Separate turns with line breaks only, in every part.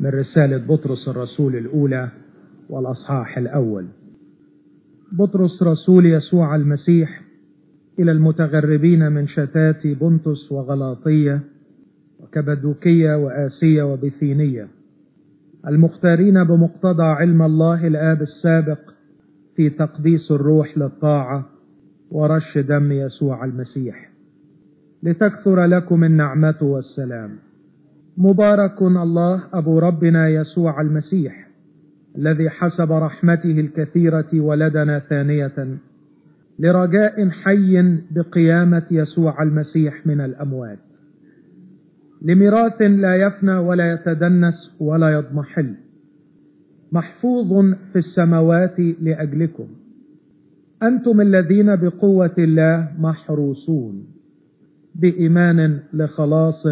من رسالة بطرس الرسول الأولى والأصحاح الأول بطرس رسول يسوع المسيح إلى المتغربين من شتات بنطس وغلاطية وكبدوكية وآسية وبثينية المختارين بمقتضى علم الله الآب السابق في تقديس الروح للطاعة ورش دم يسوع المسيح لتكثر لكم النعمة والسلام مبارك الله أبو ربنا يسوع المسيح الذي حسب رحمته الكثيرة ولدنا ثانية لرجاء حي بقيامة يسوع المسيح من الأموات لميراث لا يفنى ولا يتدنس ولا يضمحل محفوظ في السماوات لأجلكم أنتم الذين بقوة الله محروسون بإيمان لخلاص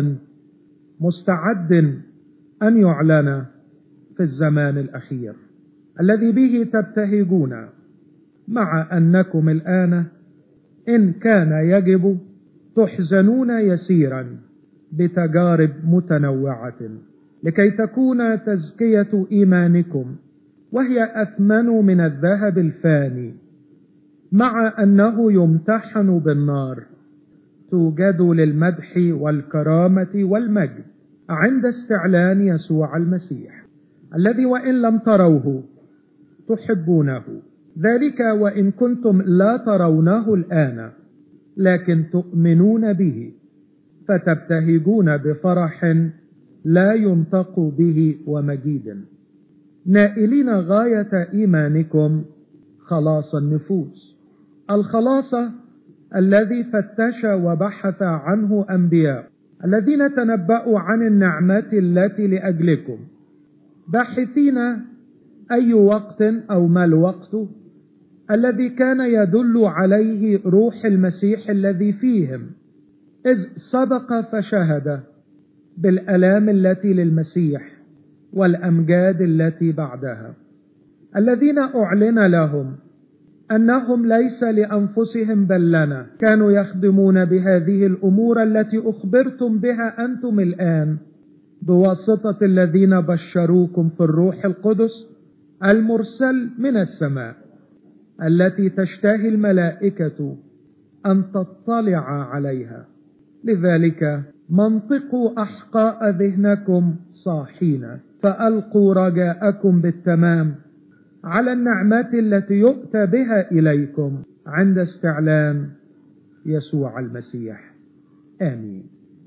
مستعد أن يعلن في الزمان الأخير الذي به تبتهجون مع أنكم الآن إن كان يجب تحزنون يسيرا بتجارب متنوعة لكي تكون تزكية إيمانكم وهي أثمن من الذهب الفاني مع أنه يمتحن بالنار توجد للمدح والكرامة والمجد عند استعلان يسوع المسيح الذي وإن لم تروه تحبونه ذلك وإن كنتم لا ترونه الآن لكن تؤمنون به فتبتهجون بفرح لا ينطق به ومجيد نائلين غاية إيمانكم خلاص النفوس الخلاص الذي فتش وبحث عنه أنبياء الذين تنبأوا عن النعمات التي لأجلكم باحثين أي وقت أو ما الوقت الذي كان يدل عليه روح المسيح الذي فيهم إذ سبق فشهد بالألام التي للمسيح والأمجاد التي بعدها الذين أعلن لهم أنهم ليس لأنفسهم بل لنا كانوا يخدمون بهذه الأمور التي أخبرتم بها أنتم الآن بواسطة الذين بشروكم في الروح القدس المرسل من السماء التي تشتهي الملائكة أن تطلع عليها لذلك منطقوا أحقاء ذهنكم صاحين فألقوا رجاءكم بالتمام على النعمات التي يؤتى بها إليكم عند استعلان يسوع المسيح آمين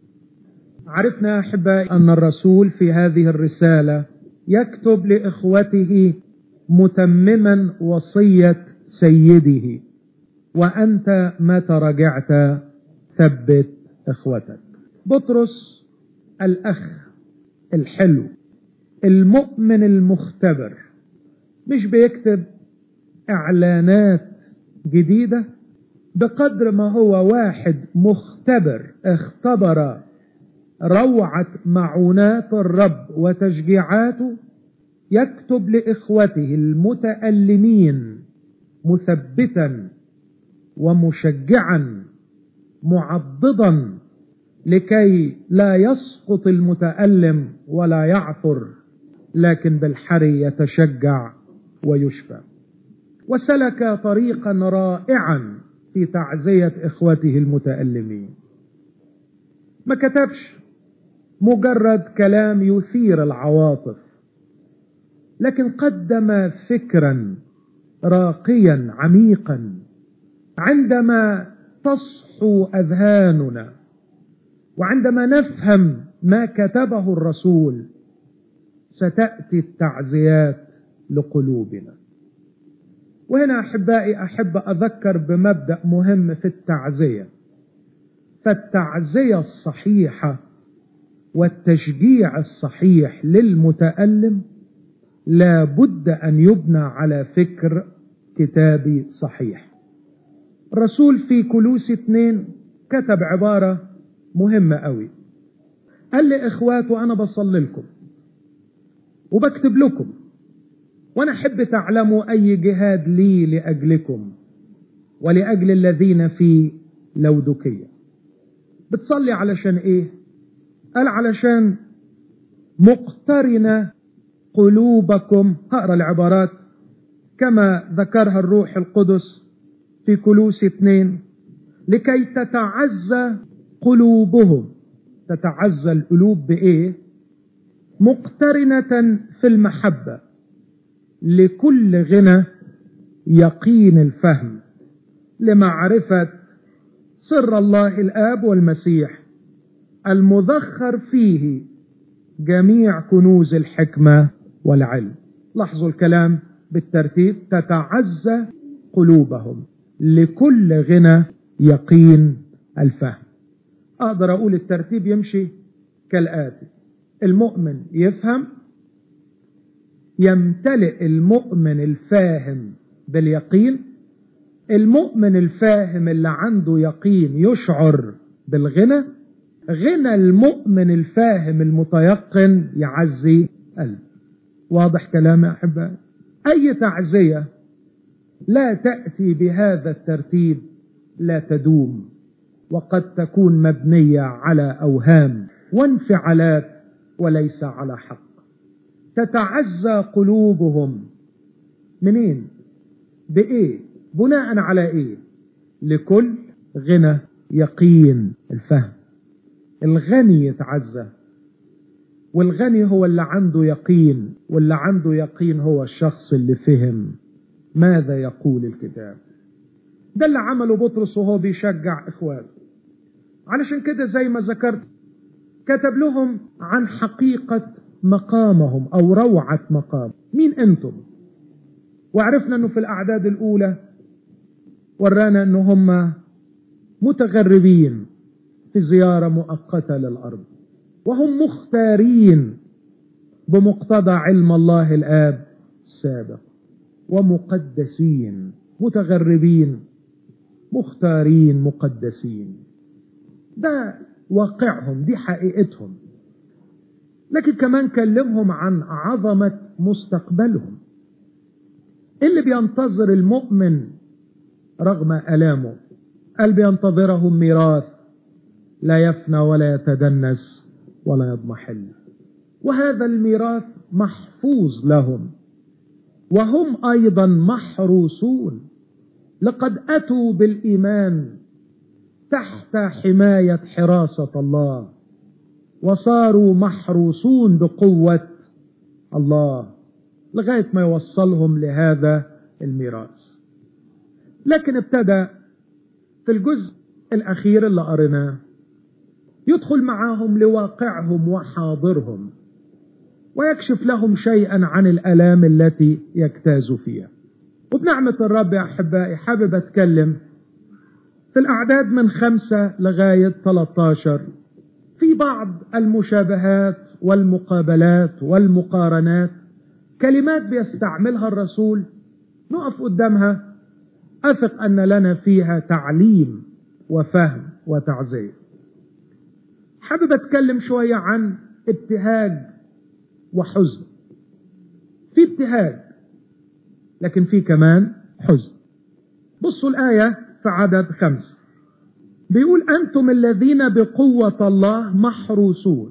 عرفنا أحبائي أن الرسول في هذه الرسالة يكتب لإخوته متمما وصية سيده وأنت متى رجعت ثبت إخوتك بطرس الأخ الحلو المؤمن المختبر مش بيكتب إعلانات جديدة بقدر ما هو واحد مختبر اختبر روعة معونات الرب وتشجيعاته يكتب لإخوته المتألمين مثبتا ومشجعا معضدا لكي لا يسقط المتألم ولا يعثر لكن بالحري يتشجع ويشفى وسلك طريقا رائعا في تعزية إخوته المتألمين ما كتبش مجرد كلام يثير العواطف لكن قدم فكرا راقيا عميقا عندما تصحو اذهاننا وعندما نفهم ما كتبه الرسول ستاتي التعزيات لقلوبنا وهنا احبائي احب اذكر بمبدا مهم في التعزيه فالتعزيه الصحيحه والتشجيع الصحيح للمتالم لا بد ان يبنى على فكر كتابي صحيح الرسول في كلوس اتنين كتب عبارة مهمة قوي قال لإخواته أنا بصلي لكم وبكتب لكم وأنا أحب تعلموا أي جهاد لي لأجلكم ولأجل الذين في لودكية بتصلي علشان إيه قال علشان مقترنة قلوبكم هقرا العبارات كما ذكرها الروح القدس في كلوس اثنين لكي تتعزى قلوبهم تتعزى القلوب بايه مقترنة في المحبة لكل غنى يقين الفهم لمعرفة سر الله الآب والمسيح المذخر فيه جميع كنوز الحكمة والعلم لاحظوا الكلام بالترتيب تتعزى قلوبهم لكل غنى يقين الفهم اقدر اقول الترتيب يمشي كالاتي المؤمن يفهم يمتلئ المؤمن الفاهم باليقين المؤمن الفاهم اللي عنده يقين يشعر بالغنى غنى المؤمن الفاهم المتيقن يعزي قلب واضح كلام يا احبائي اي تعزيه لا تاتي بهذا الترتيب لا تدوم وقد تكون مبنيه على اوهام وانفعالات وليس على حق تتعزى قلوبهم منين بايه بناء على ايه لكل غنى يقين الفهم الغني يتعزى والغني هو اللي عنده يقين واللي عنده يقين هو الشخص اللي فهم ماذا يقول الكتاب ده اللي عمله بطرس وهو بيشجع اخواته علشان كده زي ما ذكرت كتب لهم عن حقيقة مقامهم او روعة مقام مين انتم وعرفنا انه في الاعداد الاولى ورانا ان هم متغربين في زيارة مؤقتة للارض وهم مختارين بمقتضى علم الله الاب السابق ومقدسين متغربين مختارين مقدسين ده واقعهم دي حقيقتهم لكن كمان كلمهم عن عظمة مستقبلهم اللي بينتظر المؤمن رغم ألامه قال بينتظرهم ميراث لا يفنى ولا يتدنس ولا يضمحل وهذا الميراث محفوظ لهم وهم أيضا محروسون لقد أتوا بالإيمان تحت حماية حراسة الله وصاروا محروسون بقوة الله لغاية ما يوصلهم لهذا الميراث لكن ابتدى في الجزء الأخير اللي قرناه يدخل معاهم لواقعهم وحاضرهم ويكشف لهم شيئا عن الآلام التي يجتاز فيها وبنعمة الرب يا أحبائي حابب أتكلم في الأعداد من خمسة لغاية 13 في بعض المشابهات والمقابلات والمقارنات كلمات بيستعملها الرسول نقف قدامها أثق أن لنا فيها تعليم وفهم وتعزية حابب أتكلم شوية عن ابتهاج وحزن في ابتهاج لكن في كمان حزن بصوا الآية في عدد خمسة بيقول أنتم الذين بقوة الله محروسون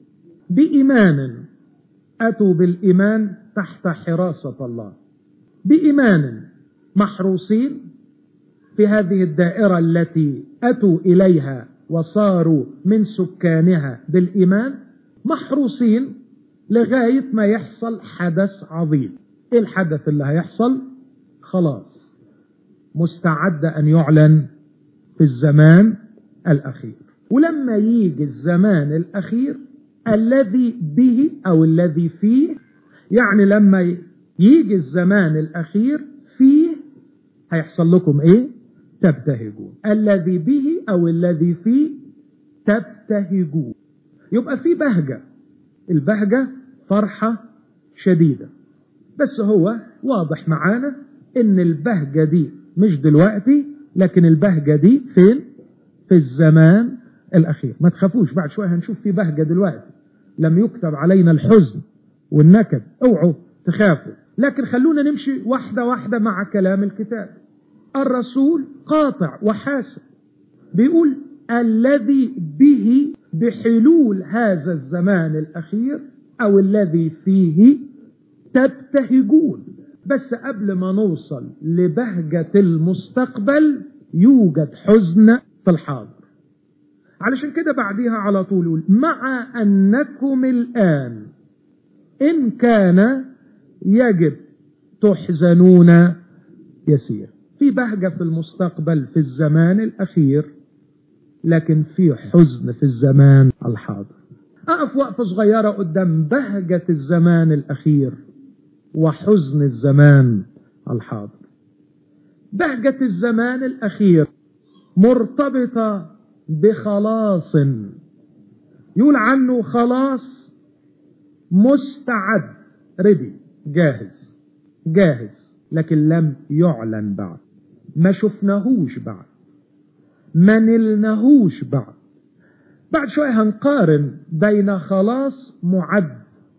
بإيمان أتوا بالإيمان تحت حراسة الله بإيمان محروسين في هذه الدائرة التي أتوا إليها وصاروا من سكانها بالإيمان محروسين لغاية ما يحصل حدث عظيم ايه الحدث اللي هيحصل خلاص مستعد ان يعلن في الزمان الاخير ولما يجي الزمان الاخير الذي به او الذي فيه يعني لما يجي الزمان الاخير فيه هيحصل لكم ايه تبتهجون الذي به او الذي فيه تبتهجون يبقى في بهجه البهجه فرحه شديده بس هو واضح معانا ان البهجة دي مش دلوقتي لكن البهجة دي فين في الزمان الاخير ما تخافوش بعد شوية هنشوف في بهجة دلوقتي لم يكتب علينا الحزن والنكد اوعوا تخافوا لكن خلونا نمشي واحدة واحدة مع كلام الكتاب الرسول قاطع وحاسب بيقول الذي به بحلول هذا الزمان الاخير او الذي فيه تبتهجون بس قبل ما نوصل لبهجة المستقبل يوجد حزن في الحاضر علشان كده بعديها على طول يقول مع أنكم الآن إن كان يجب تحزنون يسير في بهجة في المستقبل في الزمان الأخير لكن في حزن في الزمان الحاضر أقف وقفة صغيرة قدام بهجة الزمان الأخير وحزن الزمان الحاضر بهجة الزمان الأخير مرتبطة بخلاص يقول عنه خلاص مستعد ردي جاهز جاهز لكن لم يعلن بعد ما شفناهوش بعد ما نلناهوش بعد بعد شوية هنقارن بين خلاص معد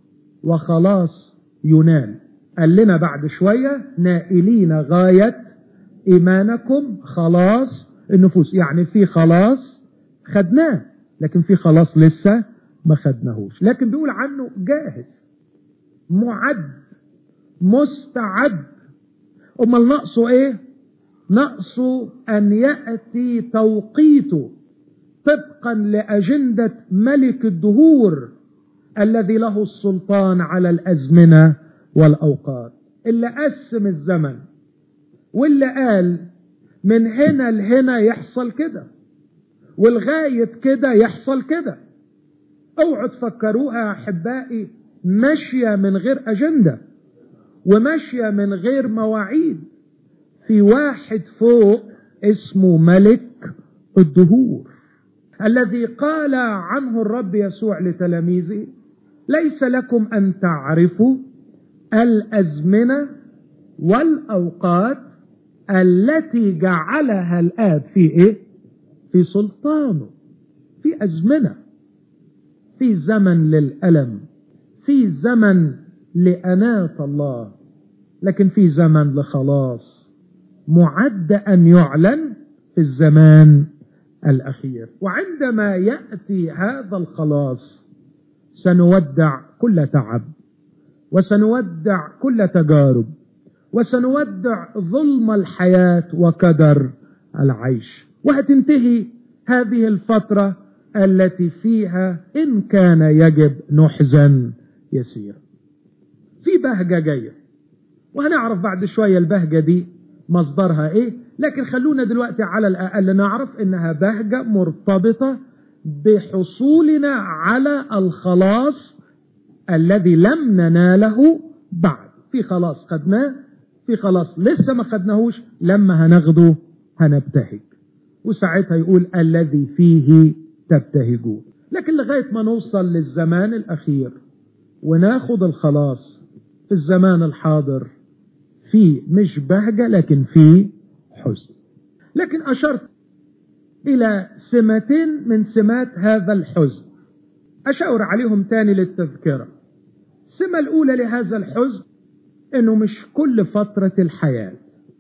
وخلاص ينال قال لنا بعد شوية نائلين غاية إيمانكم خلاص النفوس يعني في خلاص خدناه لكن في خلاص لسه ما خدناهوش لكن بيقول عنه جاهز معد مستعد امال ناقصه ايه ناقصه ان ياتي توقيته طبقا لاجنده ملك الدهور الذي له السلطان على الازمنه والاوقات اللي قسم الزمن واللي قال من هنا لهنا يحصل كده والغاية كده يحصل كده اوعوا تفكروها يا احبائي ماشية من غير اجندة وماشية من غير مواعيد في واحد فوق اسمه ملك الدهور الذي قال عنه الرب يسوع لتلاميذه ليس لكم ان تعرفوا الازمنه والاوقات التي جعلها الاب في ايه في سلطانه في ازمنه في زمن للالم في زمن لاناه الله لكن في زمن لخلاص معد ان يعلن في الزمان الاخير وعندما ياتي هذا الخلاص سنودع كل تعب وسنودع كل تجارب وسنودع ظلم الحياه وكدر العيش وهتنتهي هذه الفتره التي فيها ان كان يجب نحزن يسير في بهجه جايه وهنعرف بعد شويه البهجه دي مصدرها ايه لكن خلونا دلوقتي على الاقل نعرف انها بهجه مرتبطه بحصولنا على الخلاص الذي لم نناله بعد في خلاص خدناه في خلاص لسه ما خدناهوش لما هناخده هنبتهج وساعتها يقول الذي فيه تبتهجون لكن لغايه ما نوصل للزمان الاخير وناخد الخلاص في الزمان الحاضر في مش بهجه لكن في حزن لكن اشرت الى سمتين من سمات هذا الحزن اشاور عليهم تاني للتذكره السمه الاولى لهذا الحزن انه مش كل فتره الحياه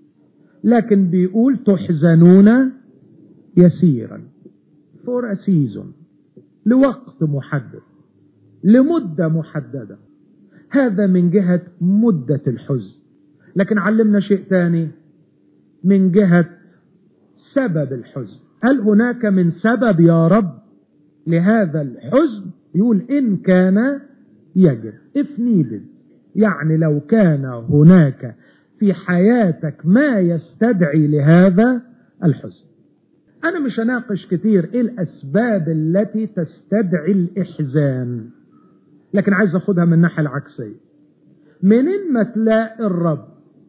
لكن بيقول تحزنون يسيرا فور سيزون لوقت محدد لمده محدده هذا من جهه مده الحزن لكن علمنا شيء ثاني من جهه سبب الحزن هل هناك من سبب يا رب لهذا الحزن يقول ان كان يجب if needed يعني لو كان هناك في حياتك ما يستدعي لهذا الحزن انا مش هناقش كتير ايه الاسباب التي تستدعي الاحزان لكن عايز اخدها من الناحيه العكسيه منين ما تلاقي الرب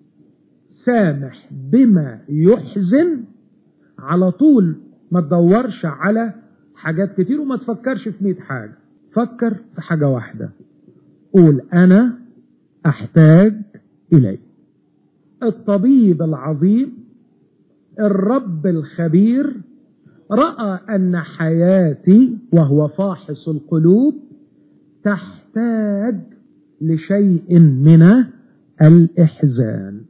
سامح بما يحزن على طول ما تدورش على حاجات كتير وما تفكرش في مئة حاجة فكر في حاجة واحدة قول أنا أحتاج إليه الطبيب العظيم الرب الخبير رأى أن حياتي وهو فاحص القلوب تحتاج لشيء من الإحزان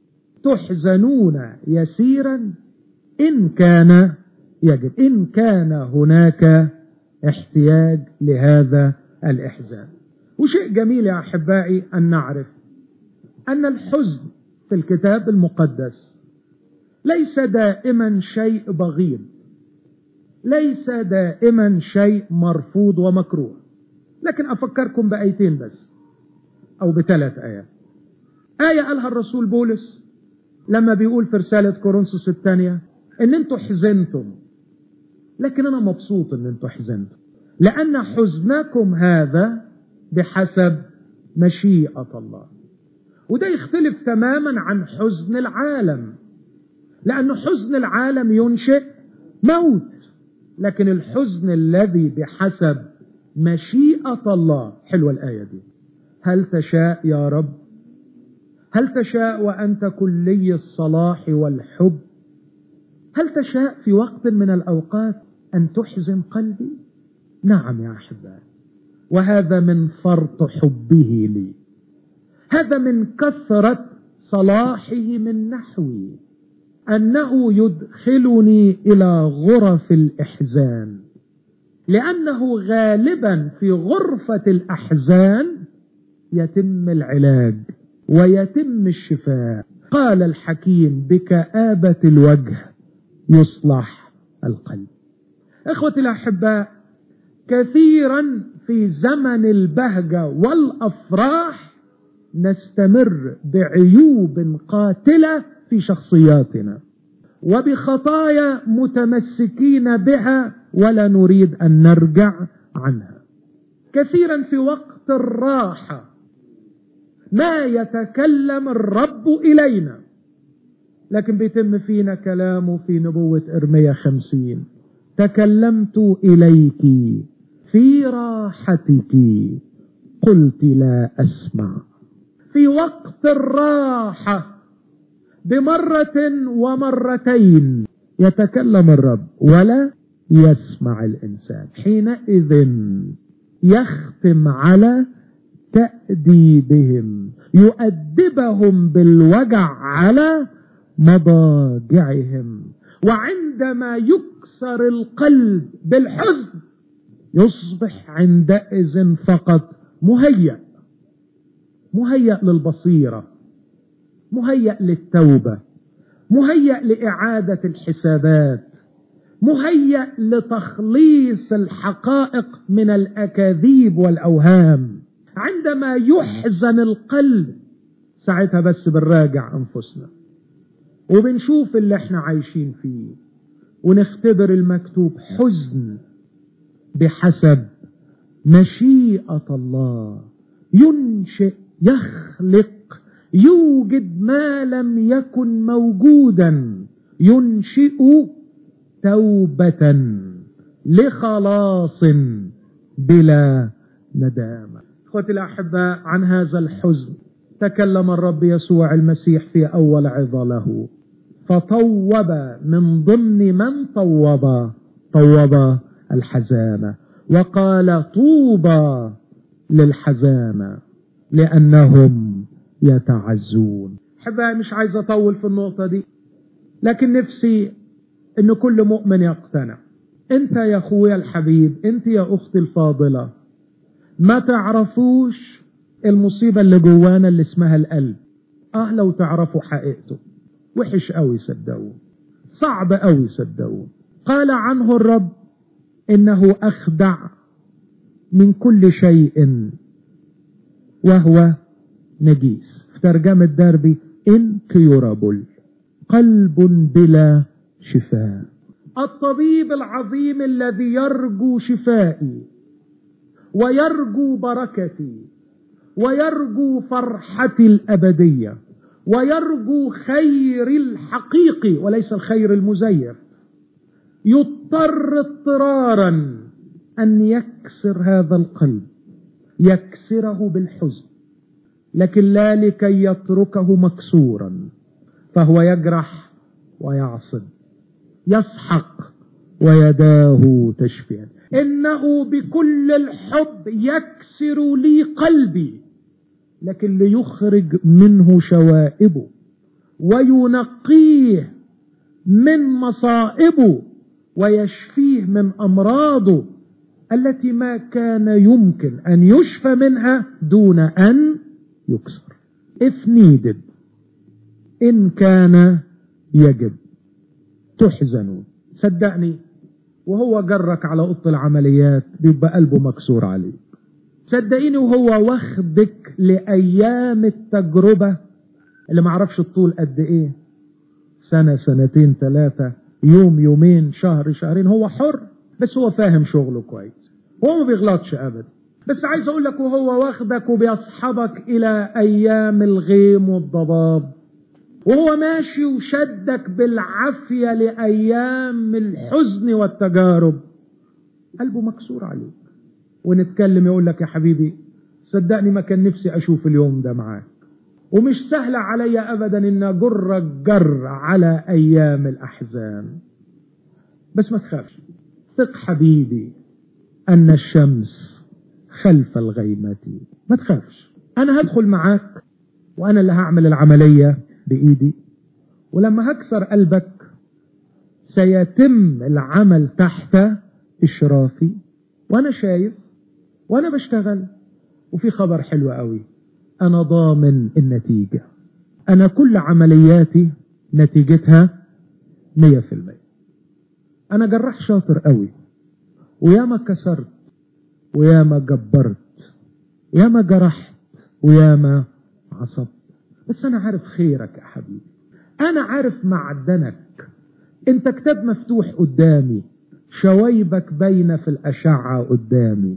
تحزنون يسيرا إن كان يجب إن كان هناك احتياج لهذا الإحزان وشيء جميل يا أحبائي أن نعرف أن الحزن في الكتاب المقدس ليس دائما شيء بغيض ليس دائما شيء مرفوض ومكروه لكن أفكركم بآيتين بس أو بثلاث آيات آية قالها الرسول بولس لما بيقول في رسالة كورنثوس الثانية إن أنتوا حزنتم لكن أنا مبسوط إن أنتوا حزنتم لأن حزنكم هذا بحسب مشيئة الله وده يختلف تماما عن حزن العالم لأن حزن العالم ينشئ موت لكن الحزن الذي بحسب مشيئة الله حلوة الآية دي هل تشاء يا رب هل تشاء وأنت كلي الصلاح والحب هل تشاء في وقت من الأوقات أن تحزن قلبي نعم يا أحبائي وهذا من فرط حبه لي هذا من كثرة صلاحه من نحوي أنه يدخلني إلى غرف الإحزان لأنه غالبا في غرفة الأحزان يتم العلاج ويتم الشفاء قال الحكيم بكآبة الوجه يصلح القلب اخوتي الاحباء كثيرا في زمن البهجه والافراح نستمر بعيوب قاتله في شخصياتنا وبخطايا متمسكين بها ولا نريد ان نرجع عنها كثيرا في وقت الراحه ما يتكلم الرب الينا لكن بيتم فينا كلامه في نبوة إرميا خمسين تكلمت إليك في راحتك قلت لا أسمع في وقت الراحة بمرة ومرتين يتكلم الرب ولا يسمع الإنسان حينئذ يختم على تأديبهم يؤدبهم بالوجع على مضاجعهم وعندما يكسر القلب بالحزن يصبح عندئذ فقط مهيأ مهيأ للبصيرة مهيأ للتوبة مهيأ لإعادة الحسابات مهيأ لتخليص الحقائق من الأكاذيب والأوهام عندما يحزن القلب ساعتها بس بنراجع أنفسنا وبنشوف اللي احنا عايشين فيه ونختبر المكتوب حزن بحسب مشيئة الله ينشئ يخلق يوجد ما لم يكن موجودا ينشئ توبة لخلاص بلا ندامة اخوتي الاحباء عن هذا الحزن تكلم الرب يسوع المسيح في اول عظة له فطوب من ضمن من طوب طوب الحزانة وقال طوبى للحزانة لأنهم يتعزون حبايبي مش عايز أطول في النقطة دي لكن نفسي إن كل مؤمن يقتنع أنت يا أخويا الحبيب أنت يا أختي الفاضلة ما تعرفوش المصيبة اللي جوانا اللي اسمها القلب اه لو تعرفوا حقيقته وحش قوي صدقوه صعب قوي صدقوه قال عنه الرب انه اخدع من كل شيء وهو نجيس في ترجمة داربي incurable قلب بلا شفاء الطبيب العظيم الذي يرجو شفائي ويرجو بركتي ويرجو فرحتي الأبدية ويرجو خير الحقيقي وليس الخير المزيف يضطر اضطرارا أن يكسر هذا القلب يكسره بالحزن لكن لا لكي يتركه مكسورا فهو يجرح ويعصب يسحق ويداه تشفيا انه بكل الحب يكسر لي قلبي لكن ليخرج منه شوائبه وينقيه من مصائبه ويشفيه من امراضه التي ما كان يمكن ان يشفى منها دون ان يكسر if needed إن كان يجب تحزنوا صدقني وهو جرك على اوضه العمليات بيبقى قلبه مكسور عليك صدقيني وهو واخدك لايام التجربه اللي معرفش الطول قد ايه سنه سنتين ثلاثه يوم يومين شهر شهرين هو حر بس هو فاهم شغله كويس هو ما بيغلطش ابدا بس عايز اقول لك وهو واخدك وبيصحبك الى ايام الغيم والضباب وهو ماشي وشدك بالعافية لأيام الحزن والتجارب قلبه مكسور عليك ونتكلم يقول لك يا حبيبي صدقني ما كان نفسي أشوف اليوم ده معاك ومش سهل علي أبدا إن أجر الجر على أيام الأحزان بس ما تخافش ثق حبيبي أن الشمس خلف الغيمة ما تخافش أنا هدخل معاك وأنا اللي هعمل العملية بإيدي ولما هكسر قلبك سيتم العمل تحت إشرافي وأنا شايف وأنا بشتغل وفي خبر حلو قوي أنا ضامن النتيجة أنا كل عملياتي نتيجتها مية في المية أنا جراح شاطر قوي وياما كسرت وياما جبرت ياما جرحت وياما عصبت بس انا عارف خيرك يا حبيبي انا عارف معدنك انت كتاب مفتوح قدامي شوايبك باينة في الاشعة قدامي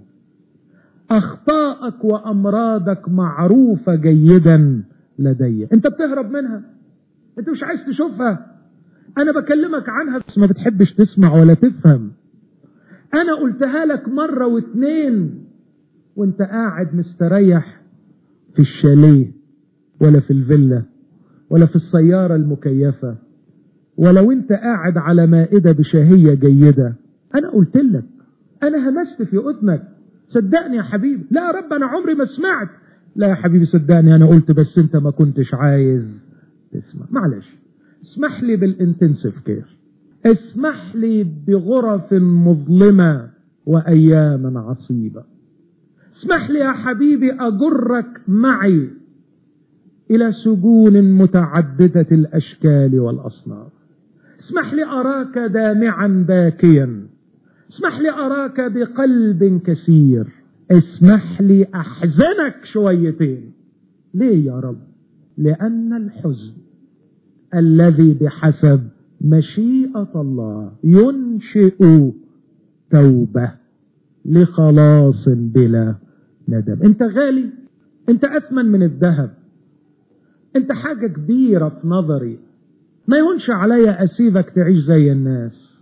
اخطائك وامراضك معروفة جيدا لدي انت بتهرب منها انت مش عايز تشوفها انا بكلمك عنها بس ما بتحبش تسمع ولا تفهم انا قلتها لك مرة واتنين وانت قاعد مستريح في الشاليه ولا في الفيلا ولا في السيارة المكيفة ولو انت قاعد على مائدة بشهية جيدة انا قلت لك انا همست في اذنك صدقني يا حبيبي لا يا رب انا عمري ما سمعت لا يا حبيبي صدقني انا قلت بس انت ما كنتش عايز تسمع معلش اسمح لي بالانتنسيف كير اسمح لي بغرف مظلمة وايام عصيبة اسمح لي يا حبيبي اجرك معي الى سجون متعددة الاشكال والاصناف اسمح لي اراك دامعا باكيا اسمح لي اراك بقلب كثير اسمح لي احزنك شويتين ليه يا رب لان الحزن الذي بحسب مشيئة الله ينشئ توبة لخلاص بلا ندم انت غالي انت اثمن من الذهب انت حاجة كبيرة في نظري ما يهونش عليا اسيبك تعيش زي الناس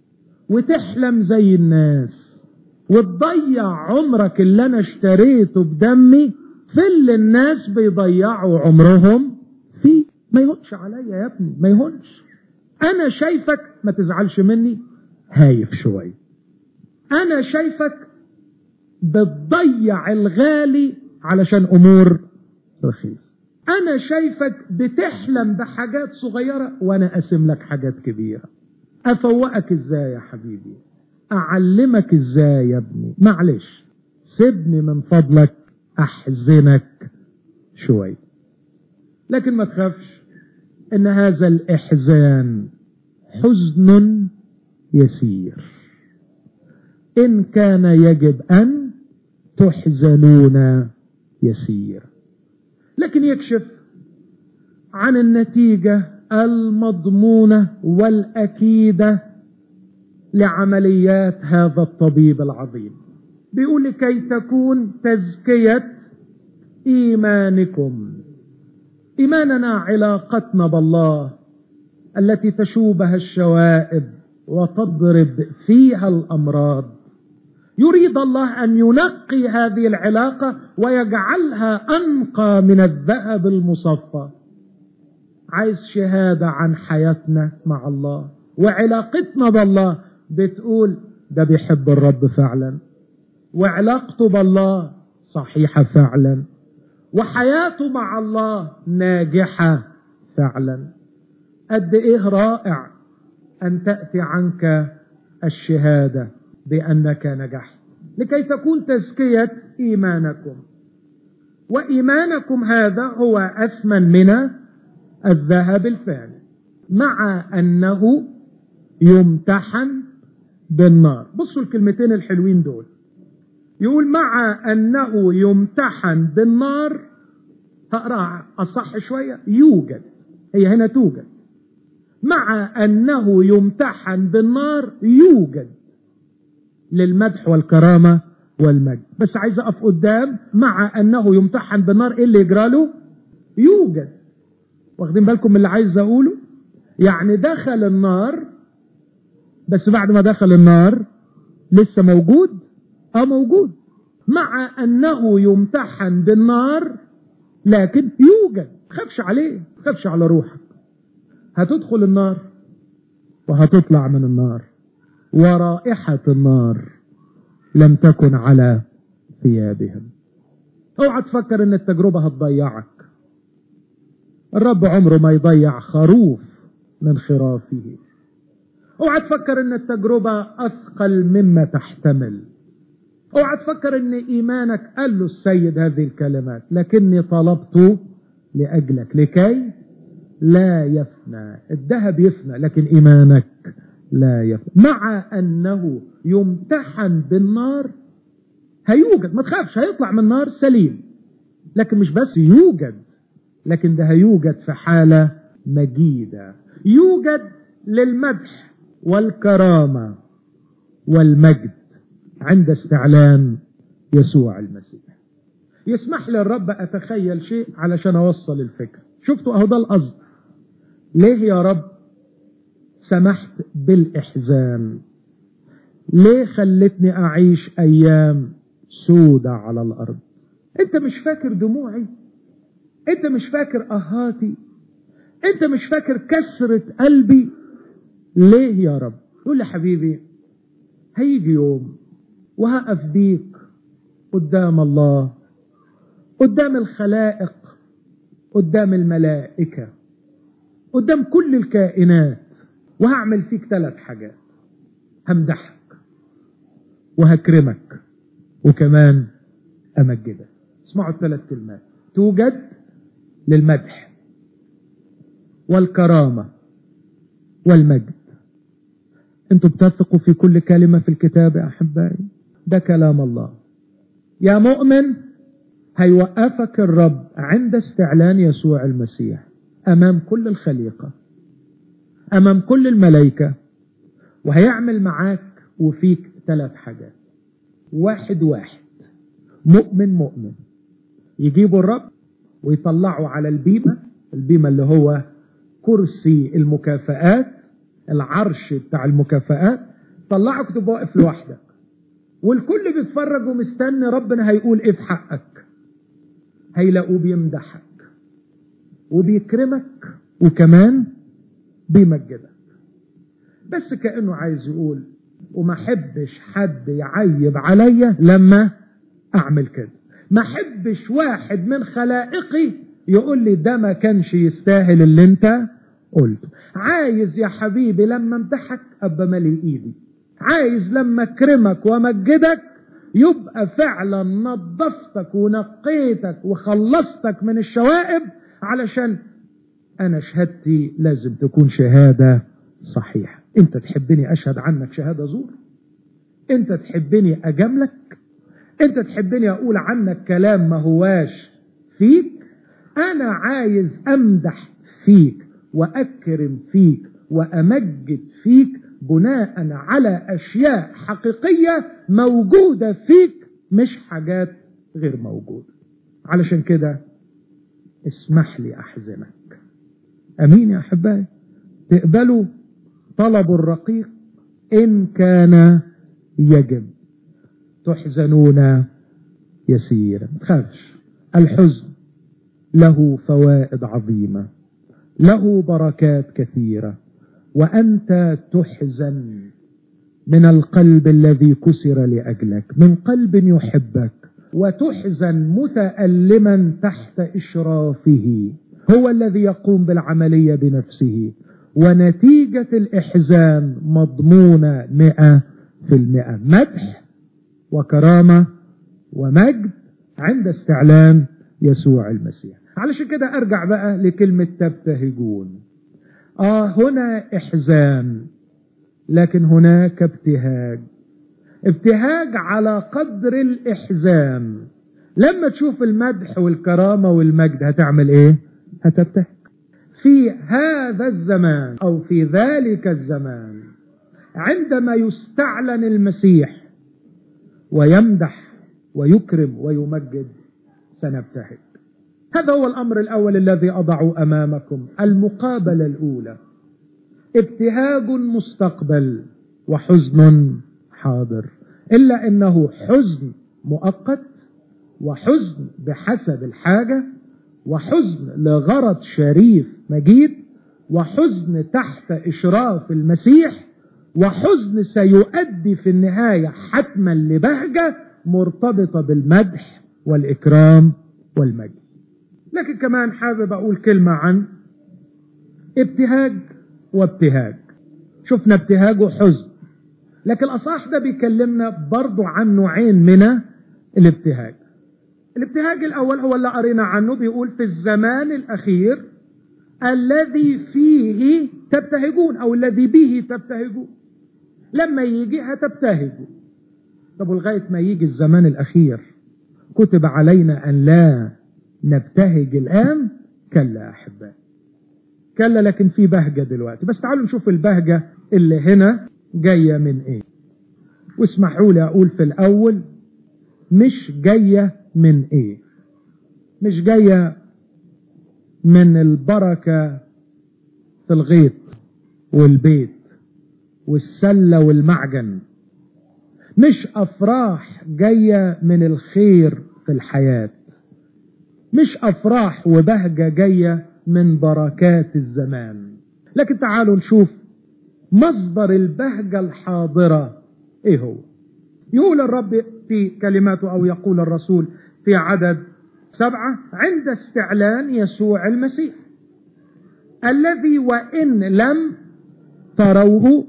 وتحلم زي الناس وتضيع عمرك اللي انا اشتريته بدمي في اللي الناس بيضيعوا عمرهم فيه ما يهونش عليا يا ابني ما يهونش انا شايفك ما تزعلش مني هايف شوية انا شايفك بتضيع الغالي علشان امور رخيص انا شايفك بتحلم بحاجات صغيرة وانا اقسم لك حاجات كبيرة افوقك ازاي يا حبيبي اعلمك ازاي يا ابني معلش سيبني من فضلك احزنك شوي لكن ما تخافش ان هذا الاحزان حزن يسير ان كان يجب ان تحزنون يسير لكن يكشف عن النتيجة المضمونة والأكيدة لعمليات هذا الطبيب العظيم بيقول لكي تكون تزكية إيمانكم إيماننا علاقتنا بالله التي تشوبها الشوائب وتضرب فيها الأمراض يريد الله أن ينقي هذه العلاقة ويجعلها أنقى من الذهب المصفى عايز شهادة عن حياتنا مع الله وعلاقتنا بالله بتقول ده بيحب الرب فعلا وعلاقته بالله صحيحة فعلا وحياته مع الله ناجحة فعلا قد ايه رائع ان تأتي عنك الشهادة بأنك نجحت لكي تكون تزكية إيمانكم وإيمانكم هذا هو أثمن من الذهب الفاني مع أنه يمتحن بالنار بصوا الكلمتين الحلوين دول يقول مع أنه يمتحن بالنار هقرأ أصح شوية يوجد هي هنا توجد مع أنه يمتحن بالنار يوجد للمدح والكرامة والمجد بس عايز أقف قدام مع أنه يمتحن بالنار إيه اللي يجرى له يوجد واخدين بالكم من اللي عايز أقوله يعني دخل النار بس بعد ما دخل النار لسه موجود اه موجود مع انه يمتحن بالنار لكن يوجد خافش عليه خافش على روحك هتدخل النار وهتطلع من النار ورائحة النار لم تكن على ثيابهم اوعى تفكر ان التجربة هتضيعك الرب عمره ما يضيع خروف من خرافه اوعى تفكر ان التجربة اثقل مما تحتمل اوعى تفكر ان ايمانك قال له السيد هذه الكلمات لكني طلبت لاجلك لكي لا يفنى الذهب يفنى لكن ايمانك لا يفنى مع انه يمتحن بالنار هيوجد ما تخافش هيطلع من النار سليم لكن مش بس يوجد لكن ده هيوجد في حالة مجيدة يوجد للمدح والكرامة والمجد عند استعلان يسوع المسيح يسمح لي الرب أتخيل شيء علشان أوصل الفكرة شفتوا أهو ده القصد ليه يا رب سمحت بالإحزان ليه خلتني أعيش أيام سودة على الأرض أنت مش فاكر دموعي أنت مش فاكر أهاتي أنت مش فاكر كسرة قلبي ليه يا رب يقول لي حبيبي هيجي يوم وهقف بيك قدام الله قدام الخلائق قدام الملائكة قدام كل الكائنات وهعمل فيك ثلاث حاجات همدحك وهكرمك وكمان أمجدك اسمعوا الثلاث كلمات توجد للمدح والكرامة والمجد انتوا بتثقوا في كل كلمة في الكتاب يا أحبائي ده كلام الله يا مؤمن هيوقفك الرب عند استعلان يسوع المسيح أمام كل الخليقة أمام كل الملائكة وهيعمل معاك وفيك ثلاث حاجات واحد واحد مؤمن مؤمن يجيبوا الرب ويطلعوا على البيمة البيمة اللي هو كرسي المكافآت العرش بتاع المكافآت طلعك تبقى واقف لوحدك والكل بيتفرج ومستني ربنا هيقول ايه في حقك هيلاقوه بيمدحك وبيكرمك وكمان بيمجدك بس كأنه عايز يقول وما حبش حد يعيب عليا لما اعمل كده ما حبش واحد من خلائقي يقول لي ده ما كانش يستاهل اللي انت قلته عايز يا حبيبي لما امدحك ابقى مالي ايدي عايز لما اكرمك وامجدك يبقى فعلا نظفتك ونقيتك وخلصتك من الشوائب علشان انا شهادتي لازم تكون شهادة صحيحة انت تحبني اشهد عنك شهادة زور انت تحبني اجاملك انت تحبني اقول عنك كلام ما هواش فيك انا عايز امدح فيك واكرم فيك وامجد فيك بناء على اشياء حقيقية موجودة فيك مش حاجات غير موجودة علشان كده اسمح لي احزنك امين يا احبائي تقبلوا طلب الرقيق ان كان يجب تحزنون يسيرا تخافش الحزن له فوائد عظيمة له بركات كثيرة وأنت تحزن من القلب الذي كسر لأجلك من قلب يحبك وتحزن متألما تحت إشرافه هو الذي يقوم بالعملية بنفسه ونتيجة الإحزان مضمونة مئة في المئة مدح وكرامة ومجد عند استعلان يسوع المسيح علشان كده ارجع بقى لكلمة تبتهجون اه هنا احزان لكن هناك ابتهاج ابتهاج على قدر الاحزان لما تشوف المدح والكرامة والمجد هتعمل ايه هتبتهج في هذا الزمان او في ذلك الزمان عندما يستعلن المسيح ويمدح ويكرم ويمجد سنبتهج هذا هو الامر الاول الذي اضع امامكم المقابله الاولى ابتهاج مستقبل وحزن حاضر الا انه حزن مؤقت وحزن بحسب الحاجه وحزن لغرض شريف مجيد وحزن تحت اشراف المسيح وحزن سيؤدي في النهايه حتما لبهجه مرتبطه بالمدح والاكرام والمجد لكن كمان حابب اقول كلمه عن ابتهاج وابتهاج شفنا ابتهاج وحزن لكن الاصح ده بيكلمنا برضو عن نوعين من الابتهاج الابتهاج الاول هو اللي قرينا عنه بيقول في الزمان الاخير الذي فيه تبتهجون او الذي به تبتهجون لما يجي هتبتهجوا طب ولغايه ما يجي الزمان الاخير كتب علينا ان لا نبتهج الان كلا احبائي كلا لكن في بهجه دلوقتي بس تعالوا نشوف البهجه اللي هنا جايه من ايه واسمحوا لي اقول في الاول مش جايه من ايه مش جايه من البركه في الغيط والبيت والسله والمعجن مش افراح جايه من الخير في الحياه مش افراح وبهجه جايه من بركات الزمان لكن تعالوا نشوف مصدر البهجه الحاضره ايه هو يقول الرب في كلماته او يقول الرسول في عدد سبعه عند استعلان يسوع المسيح الذي وان لم تروه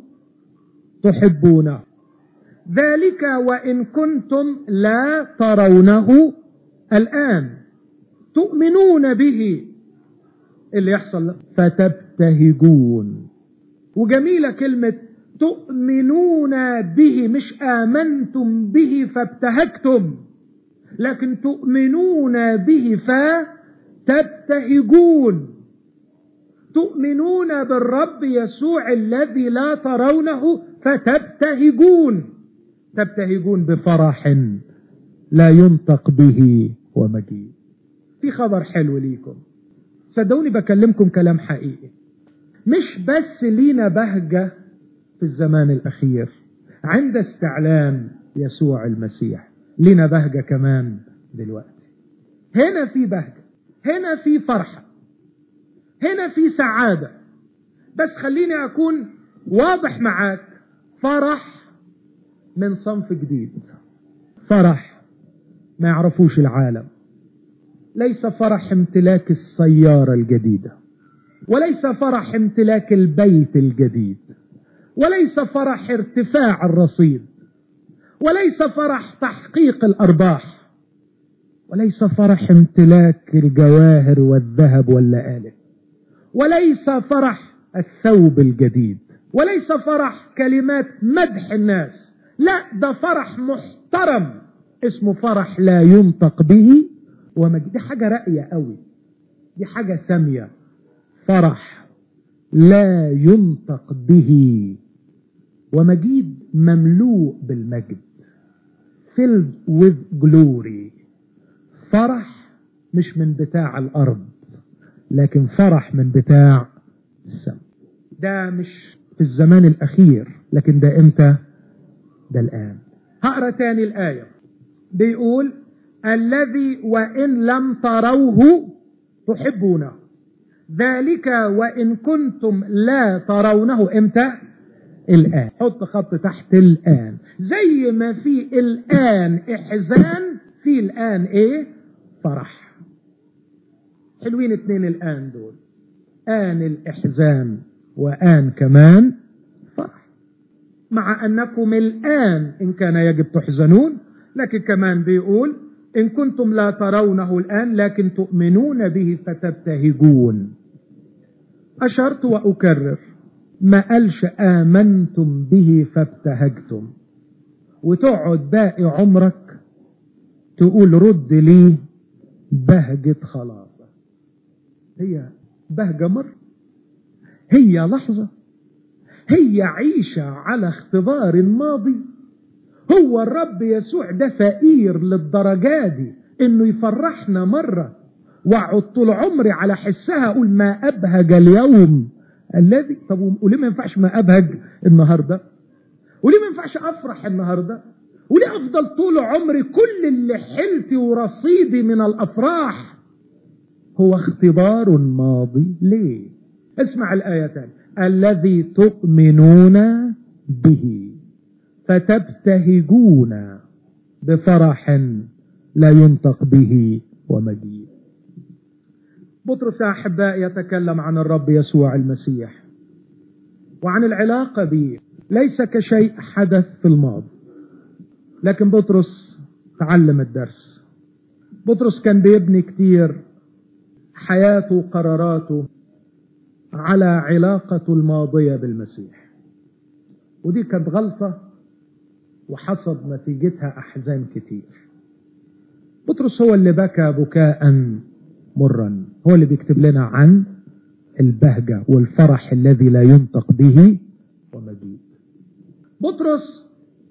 تحبونه ذلك وان كنتم لا ترونه الان تؤمنون به اللي يحصل فتبتهجون وجميله كلمه تؤمنون به مش امنتم به فابتهجتم لكن تؤمنون به فتبتهجون تؤمنون بالرب يسوع الذي لا ترونه فتبتهجون تبتهجون بفرح لا ينطق به ومجيد في خبر حلو ليكم صدقوني بكلمكم كلام حقيقي مش بس لينا بهجة في الزمان الأخير عند استعلان يسوع المسيح لينا بهجة كمان دلوقتي هنا في بهجة هنا في فرحة هنا في سعادة بس خليني أكون واضح معاك فرح من صنف جديد فرح ما يعرفوش العالم ليس فرح امتلاك السيارة الجديدة وليس فرح امتلاك البيت الجديد وليس فرح ارتفاع الرصيد وليس فرح تحقيق الأرباح وليس فرح امتلاك الجواهر والذهب واللآلئ وليس فرح الثوب الجديد وليس فرح كلمات مدح الناس لا ده فرح محترم اسمه فرح لا ينطق به ومجد دي حاجة راقية قوي دي حاجة سامية فرح لا ينطق به ومجيد مملوء بالمجد filled with glory فرح مش من بتاع الأرض لكن فرح من بتاع السماء ده مش في الزمان الأخير لكن ده إمتى ده الآن هقرا تاني الآية بيقول الذي وإن لم تروه تحبونه ذلك وإن كنتم لا ترونه إمتى الآن حط خط تحت الآن زي ما في الآن إحزان في الآن إيه فرح حلوين اتنين الآن دول آن الإحزان وآن كمان فرح مع أنكم الآن إن كان يجب تحزنون لكن كمان بيقول إن كنتم لا ترونه الآن لكن تؤمنون به فتبتهجون أشرت وأكرر ما قالش آمنتم به فابتهجتم وتقعد باقي عمرك تقول رد لي بهجة خلاصة هي بهجة مر هي لحظة هي عيشة على اختبار الماضي هو الرب يسوع ده فقير للدرجة دي انه يفرحنا مرة واقعد طول عمري على حسها اقول ما ابهج اليوم الذي طب وليه ما ينفعش ما ابهج النهارده وليه ما ينفعش افرح النهارده وليه افضل طول عمري كل اللي حلتي ورصيدي من الافراح هو اختبار ماضي ليه اسمع الايه تاني الذي تؤمنون به فتبتهجون بفرح لا ينطق به ومجيد بطرس يا احباء يتكلم عن الرب يسوع المسيح وعن العلاقه به ليس كشيء حدث في الماضي لكن بطرس تعلم الدرس بطرس كان بيبني كتير حياته وقراراته على علاقته الماضية بالمسيح ودي كانت غلطة وحصد نتيجتها أحزان كتير بطرس هو اللي بكى بكاء مرا هو اللي بيكتب لنا عن البهجة والفرح الذي لا ينطق به ومجيد بطرس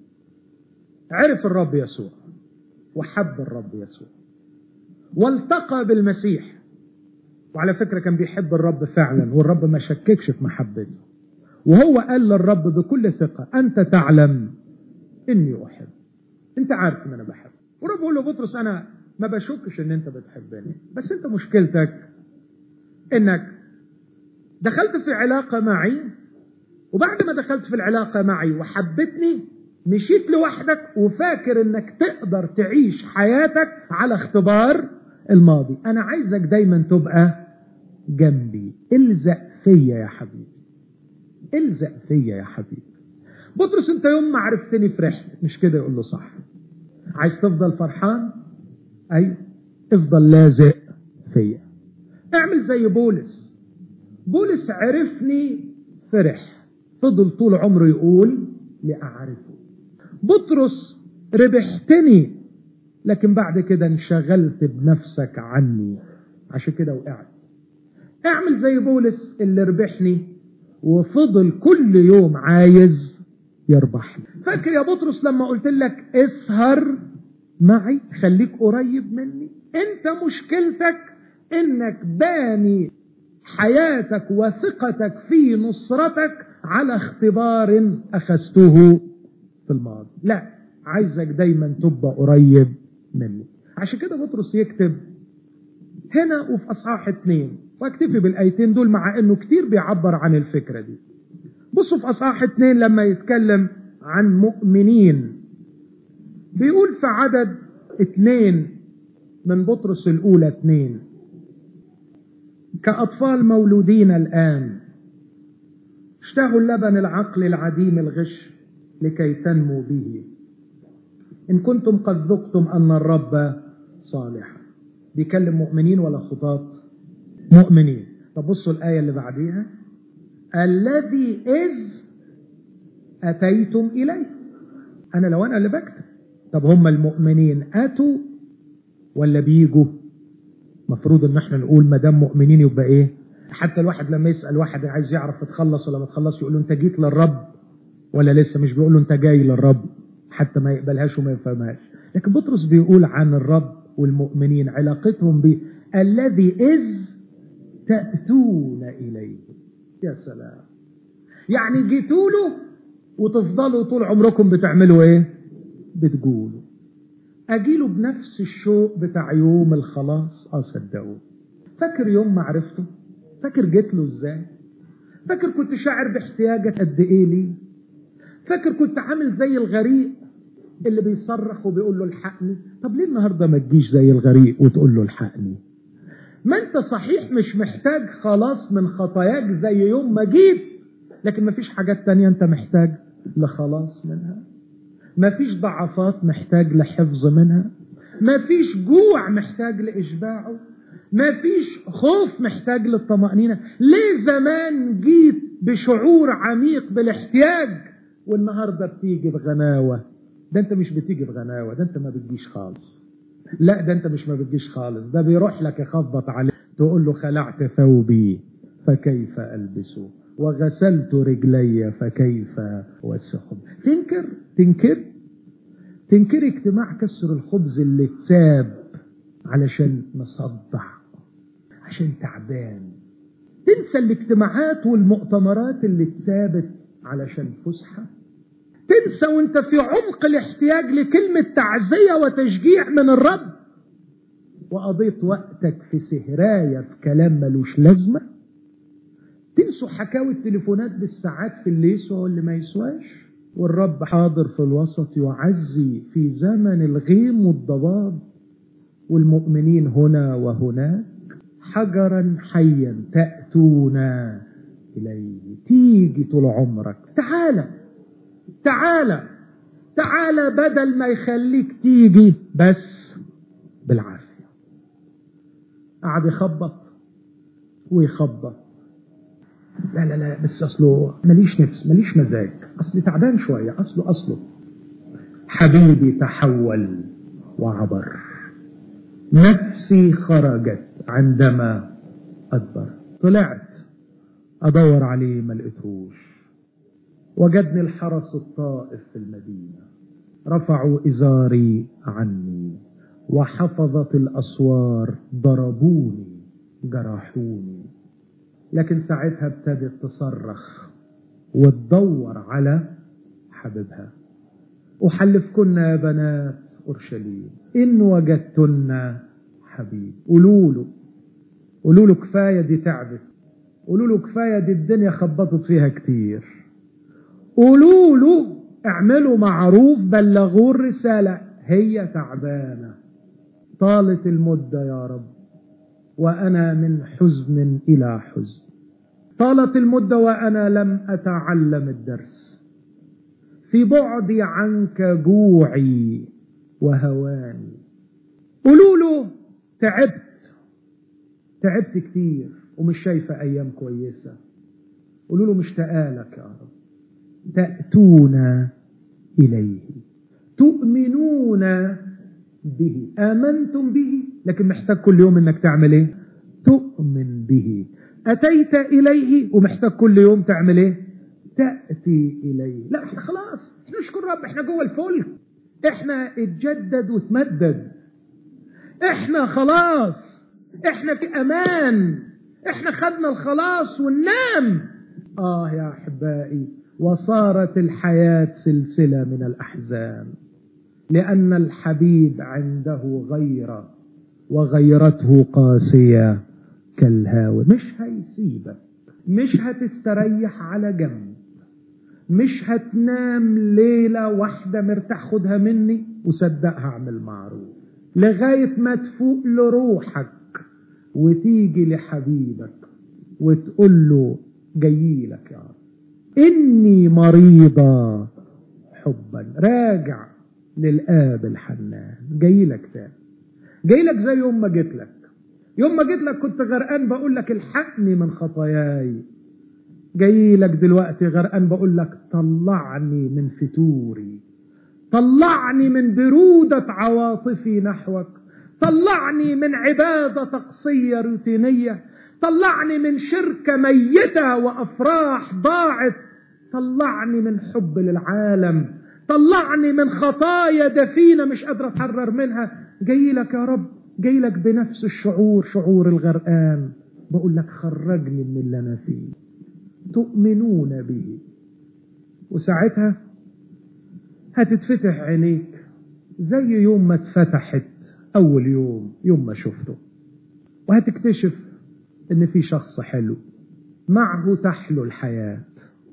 عرف الرب يسوع وحب الرب يسوع والتقى بالمسيح وعلى فكرة كان بيحب الرب فعلا والرب ما شككش في محبته وهو قال للرب بكل ثقة أنت تعلم إني أحب أنت عارف إن أنا بحب والرب بيقول له بطرس أنا ما بشكش إن أنت بتحبني بس أنت مشكلتك إنك دخلت في علاقة معي وبعد ما دخلت في العلاقة معي وحبتني مشيت لوحدك وفاكر انك تقدر تعيش حياتك على اختبار الماضي انا عايزك دايما تبقى جنبي الزق فيا يا حبيبي الزق فيا يا حبيبي بطرس انت يوم ما عرفتني فرحت مش كده يقول له صح عايز تفضل فرحان ايوه افضل لازق فيا اعمل زي بولس بولس عرفني فرح فضل طول عمره يقول لأعرفه بطرس ربحتني لكن بعد كده انشغلت بنفسك عني عشان كده وقعت اعمل زي بولس اللي ربحني وفضل كل يوم عايز يربحني فاكر يا بطرس لما قلت لك اسهر معي خليك قريب مني انت مشكلتك انك باني حياتك وثقتك في نصرتك على اختبار اخذته في الماضي لا عايزك دايما تبقى قريب مني عشان كده بطرس يكتب هنا وفي اصحاح اتنين واكتفي بالايتين دول مع انه كتير بيعبر عن الفكرة دي بصوا في اصحاح اتنين لما يتكلم عن مؤمنين بيقول في عدد اتنين من بطرس الاولى اتنين كأطفال مولودين الآن اشتهوا اللبن العقل العديم الغش لكي تنمو به إن كنتم قد ذقتم أن الرب صالح بيكلم مؤمنين ولا خطاط مؤمنين طب بصوا الآية اللي بعديها الذي إذ أتيتم إليه أنا لو أنا اللي بكتب طب هم المؤمنين أتوا ولا بيجوا مفروض ان احنا نقول ما دام مؤمنين يبقى ايه حتى الواحد لما يسال واحد عايز يعرف تخلص ولا ما تخلص يقول له انت جيت للرب ولا لسه مش بيقول له انت جاي للرب حتى ما يقبلهاش وما يفهمهاش لكن بطرس بيقول عن الرب والمؤمنين علاقتهم به الذي اذ تاتون اليه يا سلام يعني جيتوا له وتفضلوا طول عمركم بتعملوا ايه بتقولوا اجيله بنفس الشوق بتاع يوم الخلاص اه صدقوه فاكر يوم ما عرفته فاكر جيت له ازاي فاكر كنت شاعر باحتياجك قد ايه ليه فاكر كنت عامل زي الغريق اللي بيصرخ وبيقول له الحقني طب ليه النهارده ما تجيش زي الغريق وتقول له الحقني ما انت صحيح مش محتاج خلاص من خطاياك زي يوم ما جيت لكن ما فيش حاجات تانية انت محتاج لخلاص منها ما فيش ضعفات محتاج لحفظ منها مفيش جوع محتاج لإشباعه مفيش خوف محتاج للطمأنينة ليه زمان جيت بشعور عميق بالاحتياج والنهاردة بتيجي بغناوة ده انت مش بتيجي بغناوة ده انت ما بتجيش خالص لا ده انت مش ما بتجيش خالص ده بيروح لك يخبط عليك تقول له خلعت ثوبي فكيف ألبسه وغسلت رجلي فكيف وسخهم تنكر تنكر تنكر اجتماع كسر الخبز اللي اتساب علشان مصدع عشان تعبان تنسى الاجتماعات والمؤتمرات اللي اتسابت علشان فسحة تنسى وانت في عمق الاحتياج لكلمة تعزية وتشجيع من الرب وقضيت وقتك في سهراية في كلام ملوش لازمة تنسوا حكاوي التليفونات بالساعات في اللي يسوى واللي ما يسواش والرب حاضر في الوسط يعزي في زمن الغيم والضباب والمؤمنين هنا وهناك حجرا حيا تأتون إليه تيجي طول عمرك تعالى تعالى تعالى بدل ما يخليك تيجي بس بالعافية قعد يخبط ويخبط لا لا لا بس اصله ماليش نفس ماليش مزاج اصلي تعبان شويه اصله اصله حبيبي تحول وعبر نفسي خرجت عندما ادبر طلعت ادور عليه ما لقيتهوش وجدني الحرس الطائف في المدينه رفعوا ازاري عني وحفظت الاسوار ضربوني جرحوني لكن ساعتها ابتدت تصرخ وتدور على حبيبها أحلفكن يا بنات أورشليم إن وجدتن حبيب قولوا له قولوا له كفاية دي تعبت قولوا له كفاية دي الدنيا خبطت فيها كتير قولوا له اعملوا معروف بلغوا الرسالة هي تعبانة طالت المدة يا رب وأنا من حزن إلى حزن طالت المدة وأنا لم أتعلم الدرس في بعدي عنك جوعي وهواني قولوا له تعبت تعبت كتير ومش شايفة أيام كويسة قولوا له مشتاقة لك يا رب تأتون إليه تؤمنون به آمنتم به لكن محتاج كل يوم انك تعمل ايه تؤمن به اتيت اليه ومحتاج كل يوم تعمل ايه تأتي اليه لا احنا خلاص احنا نشكر رب احنا جوه الفلك احنا اتجدد وتمدد احنا خلاص احنا في امان احنا خدنا الخلاص وننام اه يا احبائي وصارت الحياة سلسلة من الاحزان لأن الحبيب عنده غيرة وغيرته قاسية كالهاوي مش هيسيبك مش هتستريح على جنب مش هتنام ليلة واحدة مرتاح خدها مني وصدقها اعمل معروف لغاية ما تفوق لروحك وتيجي لحبيبك وتقول له جاي لك يا رب إني مريضة حبا راجع للآب الحنان جاي لك تاني جاي لك زي يوم ما جيت لك يوم ما جيت لك كنت غرقان بقول لك الحقني من خطاياي جاي لك دلوقتي غرقان بقول لك طلعني من فتوري طلعني من برودة عواطفي نحوك طلعني من عبادة تقصية روتينية طلعني من شركة ميتة وأفراح ضاعت طلعني من حب للعالم طلعني من خطايا دفينة مش قادر أتحرر منها جاي لك يا رب جاي لك بنفس الشعور شعور الغرقان بقول لك خرجني من اللي أنا فيه تؤمنون به وساعتها هتتفتح عينيك زي يوم ما اتفتحت أول يوم يوم ما شفته وهتكتشف إن في شخص حلو معه تحلو الحياة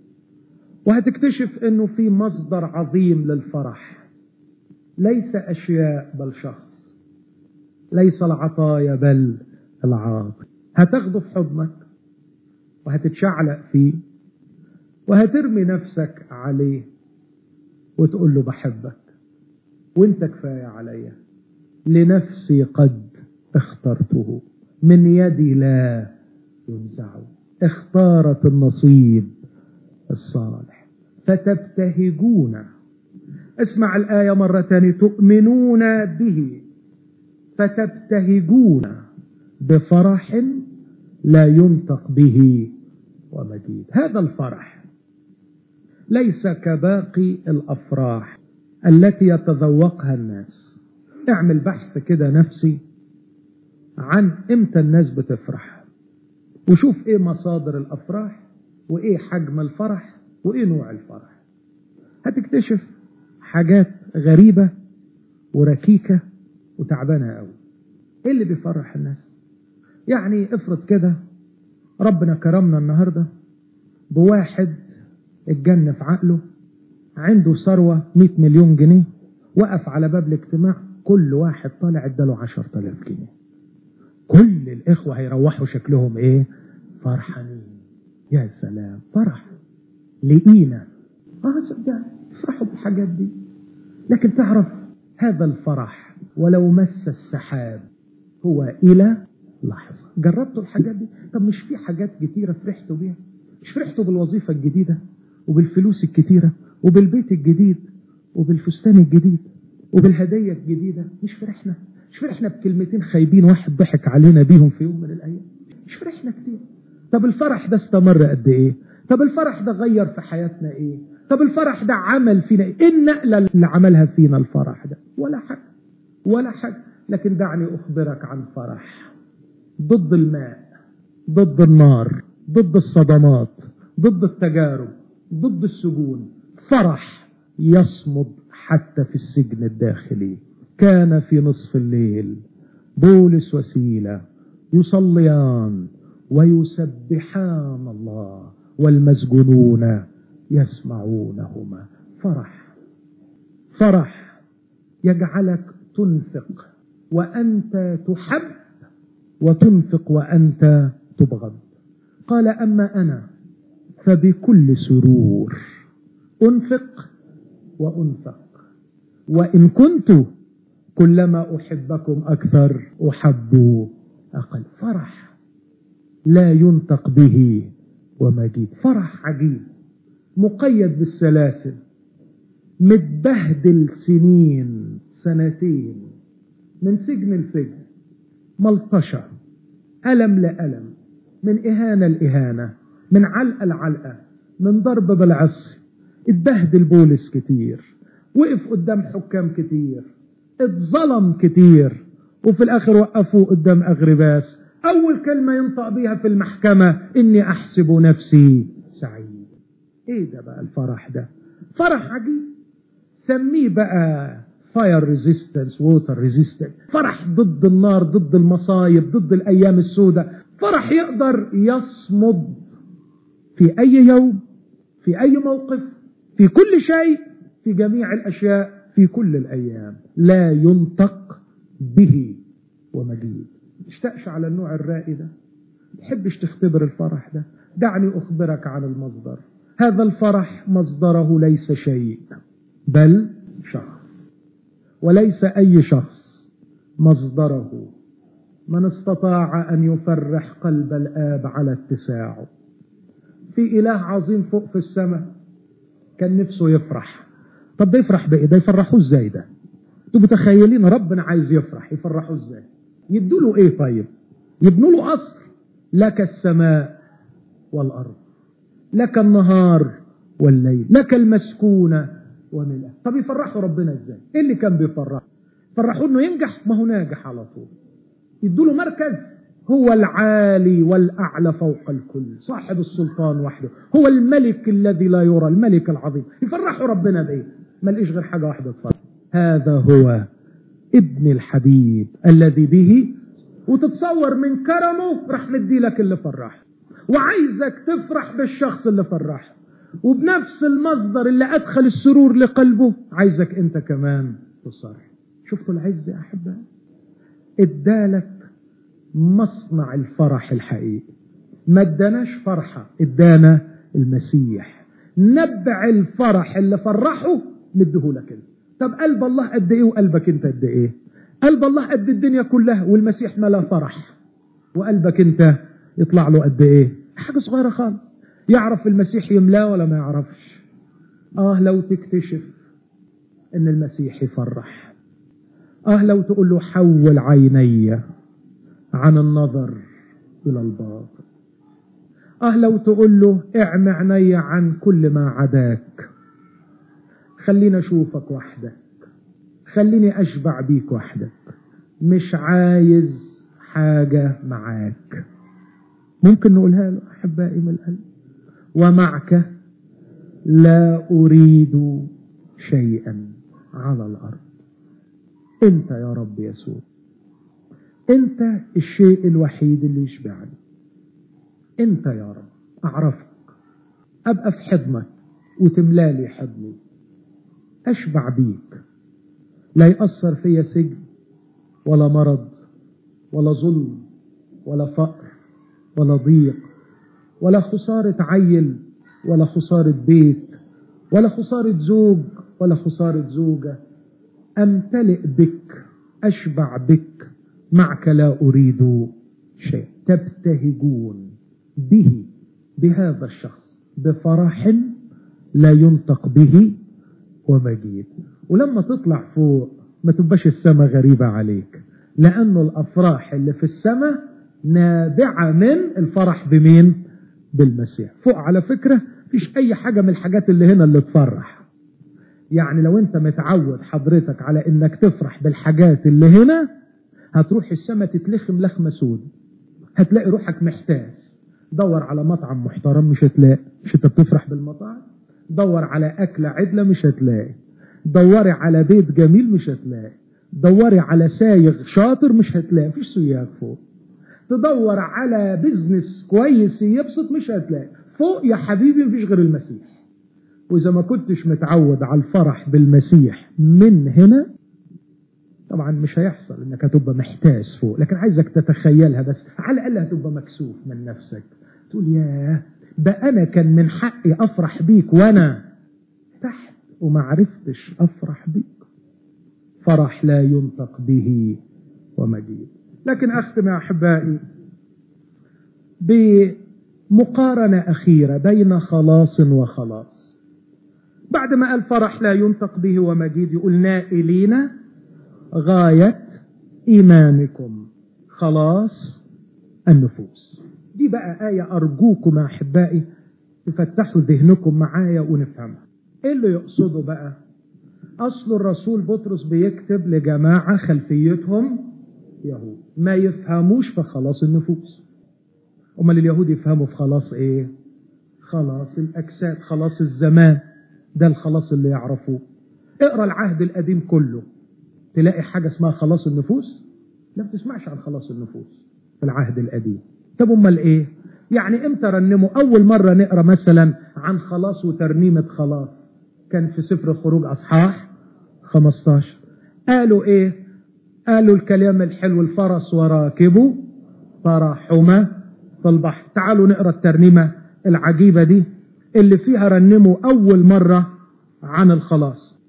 وهتكتشف إنه في مصدر عظيم للفرح ليس أشياء بل شخص ليس العطايا بل العاطي هتاخده في حضنك وهتتشعلق فيه وهترمي نفسك عليه وتقول له بحبك وانت كفاية عليا لنفسي قد اخترته من يدي لا ينزع اختارت النصيب الصالح فتبتهجون اسمع الآية مرة ثانية تؤمنون به فتبتهجون بفرح لا ينطق به ومجيد هذا الفرح ليس كباقي الأفراح التي يتذوقها الناس اعمل بحث كده نفسي عن امتى الناس بتفرح وشوف ايه مصادر الافراح وايه حجم الفرح وايه نوع الفرح هتكتشف حاجات غريبة وركيكة وتعبانة قوي ايه اللي بيفرح الناس يعني افرض كده ربنا كرمنا النهاردة بواحد اتجن في عقله عنده ثروة 100 مليون جنيه وقف على باب الاجتماع كل واحد طالع اداله 10000 جنيه كل الاخوة هيروحوا شكلهم ايه فرحانين يا سلام فرح لقينا اه صدق افرحوا بالحاجات دي لكن تعرف هذا الفرح ولو مس السحاب هو الى لحظة جربتوا الحاجات دي طب مش في حاجات كتيرة فرحتوا بيها مش فرحتوا بالوظيفة الجديدة وبالفلوس الكتيرة وبالبيت الجديد وبالفستان الجديد وبالهدية الجديدة مش فرحنا مش فرحنا بكلمتين خايبين واحد ضحك علينا بيهم في يوم من الأيام مش فرحنا كتير طب الفرح ده استمر قد ايه طب الفرح ده غير في حياتنا ايه طب الفرح ده عمل فينا ايه ايه النقلة اللي عملها فينا الفرح ده ولا حاجة ولا حاجة لكن دعني اخبرك عن فرح ضد الماء ضد النار ضد الصدمات ضد التجارب ضد السجون فرح يصمد حتى في السجن الداخلي كان في نصف الليل بولس وسيلة يصليان ويسبحان الله والمسجونون يسمعونهما فرح فرح يجعلك تنفق وأنت تحب وتنفق وأنت تبغض قال أما أنا فبكل سرور أنفق وأنفق وإن كنت كلما أحبكم أكثر أحب أقل فرح لا ينطق به ومجيد فرح عجيب مقيد بالسلاسل متبهدل سنين سنتين من سجن لسجن ملطشة ألم لألم من إهانة لإهانة من علقة لعلقة من ضرب بالعصي اتبهدل بولس كتير وقف قدام حكام كتير اتظلم كتير وفي الآخر وقفوه قدام أغرباس أول كلمة ينطق بيها في المحكمة إني أحسب نفسي سعيد إيه ده بقى الفرح ده فرح عجيب سميه بقى فاير ريزيستنس ووتر ريزيستنس فرح ضد النار ضد المصايب ضد الأيام السوداء فرح يقدر يصمد في أي يوم في أي موقف في كل شيء في جميع الأشياء في كل الأيام لا ينطق به ومجيد تشتقش على النوع الرائي ده تحبش تختبر الفرح ده دعني أخبرك عن المصدر هذا الفرح مصدره ليس شيء بل شخص وليس أي شخص مصدره من استطاع أن يفرح قلب الآب على اتساعه في إله عظيم فوق في السماء كان نفسه يفرح طب ده يفرح بإيه ده يفرحوه ازاي ده انتوا متخيلين ربنا عايز يفرح يفرحوه ازاي يدوا له ايه طيب يبنوا له قصر لك السماء والأرض لك النهار والليل لك المسكونة وملأ طب يفرحوا ربنا ازاي ايه اللي كان بيفرح فرحوا انه ينجح ما هو ناجح على طول يدوا له مركز هو العالي والأعلى فوق الكل صاحب السلطان وحده هو الملك الذي لا يرى الملك العظيم يفرحوا ربنا بإيه ما لقيش غير حاجة واحدة تفرح هذا هو ابن الحبيب الذي به وتتصور من كرمه راح مدي لك اللي فرح وعايزك تفرح بالشخص اللي فرح وبنفس المصدر اللي أدخل السرور لقلبه عايزك أنت كمان تصرح شفتوا العز يا أحبائي ادالك مصنع الفرح الحقيقي ما اداناش فرحة ادانا المسيح نبع الفرح اللي فرحه مديهولك انت طب قلب الله قد ايه وقلبك انت قد ايه قلب الله قد الدنيا كلها والمسيح ملا فرح وقلبك انت يطلع له قد ايه حاجة صغيرة خالص يعرف المسيح يملاه ولا ما يعرفش اه لو تكتشف ان المسيح يفرح اه لو تقول له حول عيني عن النظر الى الباطل اه لو تقول له اعم عيني عن كل ما عداك خليني اشوفك وحدك خليني اشبع بيك وحدك مش عايز حاجة معاك ممكن نقولها له احبائي من القلب ومعك لا اريد شيئا على الارض انت يا رب يسوع انت الشيء الوحيد اللي يشبعني انت يا رب اعرفك ابقى في حضنك وتملالي حضني اشبع بيك لا يأثر فيا سجن ولا مرض ولا ظلم ولا فقر ولا ضيق ولا خسارة عيل ولا خسارة بيت ولا خسارة زوج ولا خسارة زوجة أمتلئ بك أشبع بك معك لا أريد شيء تبتهجون به بهذا الشخص بفرح لا ينطق به ومجيد ولما تطلع فوق ما تبقاش السماء غريبة عليك لأنه الأفراح اللي في السماء نابعة من الفرح بمين بالمسيح فوق على فكرة فيش أي حاجة من الحاجات اللي هنا اللي تفرح يعني لو انت متعود حضرتك على انك تفرح بالحاجات اللي هنا هتروح السماء تتلخم لخمة سود هتلاقي روحك محتاج دور على مطعم محترم مش هتلاقي مش انت بتفرح بالمطاعم دور على أكلة عدلة مش هتلاقي دوري على بيت جميل مش هتلاقي دوري على سايغ شاطر مش هتلاقي مفيش سياق فوق تدور على بيزنس كويس يبسط مش هتلاقي فوق يا حبيبي مفيش غير المسيح وإذا ما كنتش متعود على الفرح بالمسيح من هنا طبعا مش هيحصل انك هتبقى محتاس فوق لكن عايزك تتخيلها بس على الاقل هتبقى مكسوف من نفسك تقول ياه ده انا كان من حقي افرح بيك وانا تحت وما عرفتش افرح بيك فرح لا ينطق به ومجيد لكن اختم يا احبائي بمقارنه اخيره بين خلاص وخلاص بعد ما قال فرح لا ينطق به ومجيد يقول نائلين غايه ايمانكم خلاص النفوس دي بقى آية أرجوكم يا أحبائي تفتحوا ذهنكم معايا ونفهمها إيه اللي يقصده بقى أصل الرسول بطرس بيكتب لجماعة خلفيتهم يهود ما يفهموش في خلاص النفوس أمال اليهود يفهموا في خلاص إيه خلاص الأجساد خلاص الزمان ده الخلاص اللي يعرفوه اقرأ العهد القديم كله تلاقي حاجة اسمها خلاص النفوس لا بتسمعش عن خلاص النفوس في العهد القديم طب امال ايه يعني امتى رنموا اول مرة نقرأ مثلا عن خلاص وترنيمة خلاص كان في سفر الخروج اصحاح 15 قالوا ايه قالوا الكلام الحلو الفرس وراكبه ترحمة في البحر تعالوا نقرأ الترنيمة العجيبة دي اللي فيها رنموا اول مرة عن الخلاص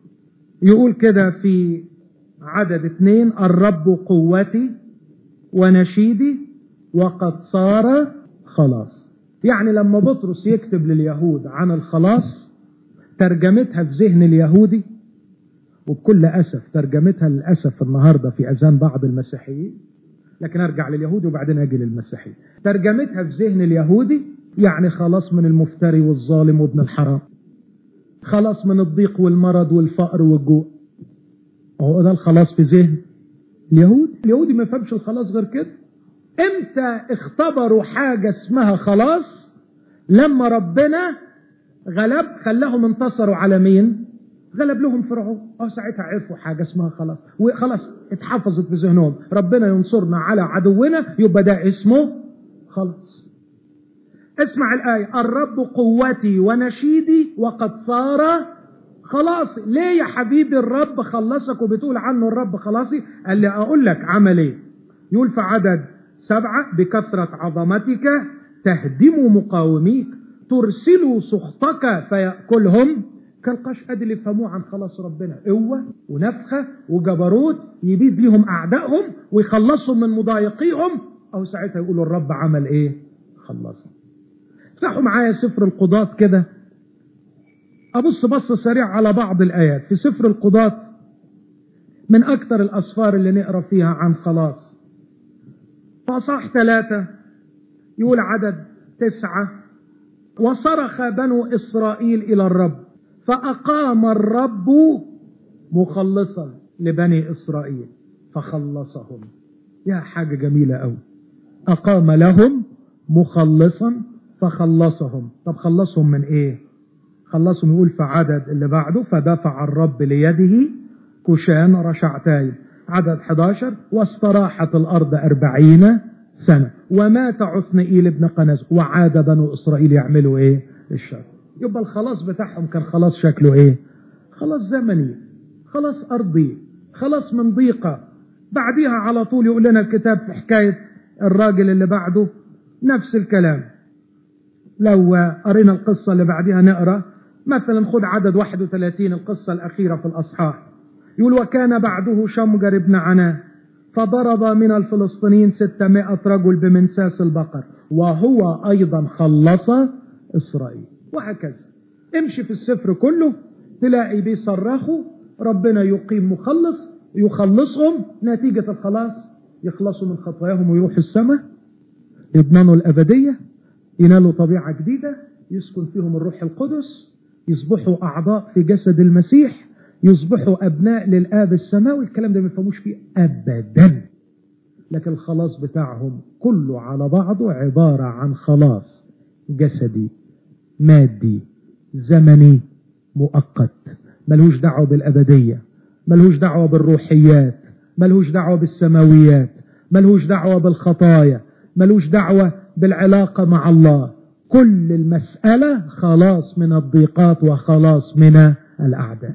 يقول كده في عدد اثنين الرب قوتي ونشيدي وقد صار خلاص يعني لما بطرس يكتب لليهود عن الخلاص ترجمتها في ذهن اليهودي وبكل أسف ترجمتها للأسف النهاردة في أذهان بعض المسيحيين لكن أرجع لليهودي وبعدين أجي للمسيحيين ترجمتها في ذهن اليهودي يعني خلاص من المفتري والظالم وابن الحرام خلاص من الضيق والمرض والفقر والجوع هو ده الخلاص في ذهن اليهود اليهودي ما يفهمش الخلاص غير كده امتى اختبروا حاجة اسمها خلاص لما ربنا غلب خلاهم انتصروا على مين غلب لهم فرعون اه ساعتها عرفوا حاجة اسمها خلاص وخلاص اتحفظت في ذهنهم ربنا ينصرنا على عدونا يبقى ده اسمه خلاص اسمع الآية الرب قوتي ونشيدي وقد صار خلاص ليه يا حبيبي الرب خلصك وبتقول عنه الرب خلاصي قال لي اقول لك عمل ايه يقول في عدد سبعة بكثرة عظمتك تهدم مقاوميك ترسل سخطك فيأكلهم كالقش ادي اللي يفهموه عن خلاص ربنا قوه ونفخه وجبروت يبيد بيهم اعدائهم ويخلصهم من مضايقيهم او ساعتها يقولوا الرب عمل ايه خلصنا افتحوا معايا سفر القضاة كده ابص بصة سريع على بعض الايات في سفر القضاة من اكتر الاسفار اللي نقرا فيها عن خلاص فاصح ثلاثة يقول عدد تسعة وصرخ بنو اسرائيل الى الرب فاقام الرب مخلصا لبني اسرائيل فخلصهم يا حاجة جميلة أوي أقام لهم مخلصا فخلصهم طب خلصهم من إيه خلصهم يقول في عدد اللي بعده فدفع الرب ليده كشان رشعتاي عدد 11 واستراحت الأرض أربعين سنة ومات عثنئيل ابن قناز وعاد بنو إسرائيل يعملوا إيه الشر يبقى الخلاص بتاعهم كان خلاص شكله إيه خلاص زمني خلاص أرضي خلاص من ضيقة بعديها على طول يقول لنا الكتاب في حكاية الراجل اللي بعده نفس الكلام لو قرينا القصة اللي بعديها نقرأ مثلا خد عدد 31 القصة الأخيرة في الأصحاح يقول وكان بعده شمجر ابن عناه فضرب من الفلسطينيين 600 رجل بمنساس البقر وهو أيضا خلص إسرائيل وهكذا امشي في السفر كله تلاقي بيصرخوا ربنا يقيم مخلص يخلصهم نتيجة الخلاص يخلصوا من خطاياهم ويروحوا السماء يضمنوا الأبدية ينالوا طبيعة جديدة يسكن فيهم الروح القدس يصبحوا أعضاء في جسد المسيح يصبحوا أبناء للآب السماوي الكلام ده ما يفهموش فيه أبدا لكن الخلاص بتاعهم كله على بعضه عبارة عن خلاص جسدي مادي زمني مؤقت ملوش دعوة بالأبدية ملهوش دعوة بالروحيات ملهوش دعوة بالسماويات ملهوش دعوة بالخطايا ملوش دعوة بالعلاقة مع الله كل المسألة خلاص من الضيقات وخلاص من الأعداء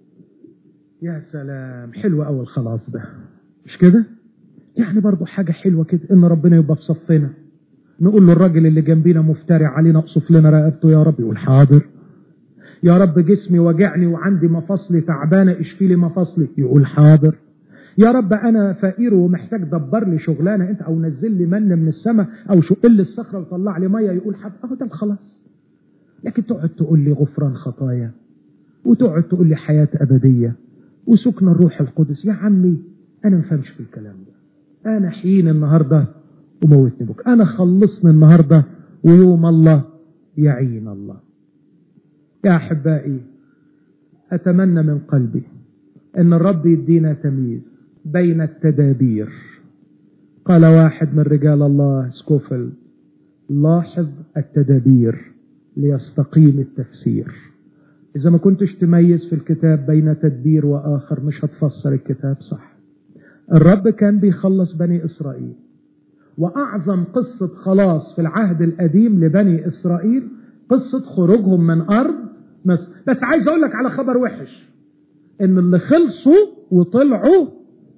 يا سلام حلو أول الخلاص ده مش كده يعني برضو حاجة حلوة كده إن ربنا يبقى في صفنا نقول له الراجل اللي جنبينا مفترع علينا اقصف لنا رقبته يا رب يقول حاضر يا رب جسمي وجعني وعندي مفاصلي تعبانه اشفي لي مفاصلي يقول حاضر يا رب انا فقير ومحتاج دبر لي شغلانه انت او نزل لي من من السماء او شق لي الصخره وطلع لي ميه يقول حاضر اهو ده الخلاص لكن تقعد تقول لي غفران خطايا وتقعد تقول لي حياه ابديه وسكن الروح القدس يا عمي انا ما فهمش في الكلام ده انا حين النهارده وموتني بك انا خلصني النهارده ويوم الله يعين الله يا احبائي اتمنى من قلبي ان الرب يدينا تمييز بين التدابير قال واحد من رجال الله سكوفل لاحظ التدابير ليستقيم التفسير اذا ما كنتش تميز في الكتاب بين تدبير واخر مش هتفسر الكتاب صح الرب كان بيخلص بني اسرائيل واعظم قصه خلاص في العهد القديم لبني اسرائيل قصه خروجهم من ارض مصر بس عايز اقول لك على خبر وحش ان اللي خلصوا وطلعوا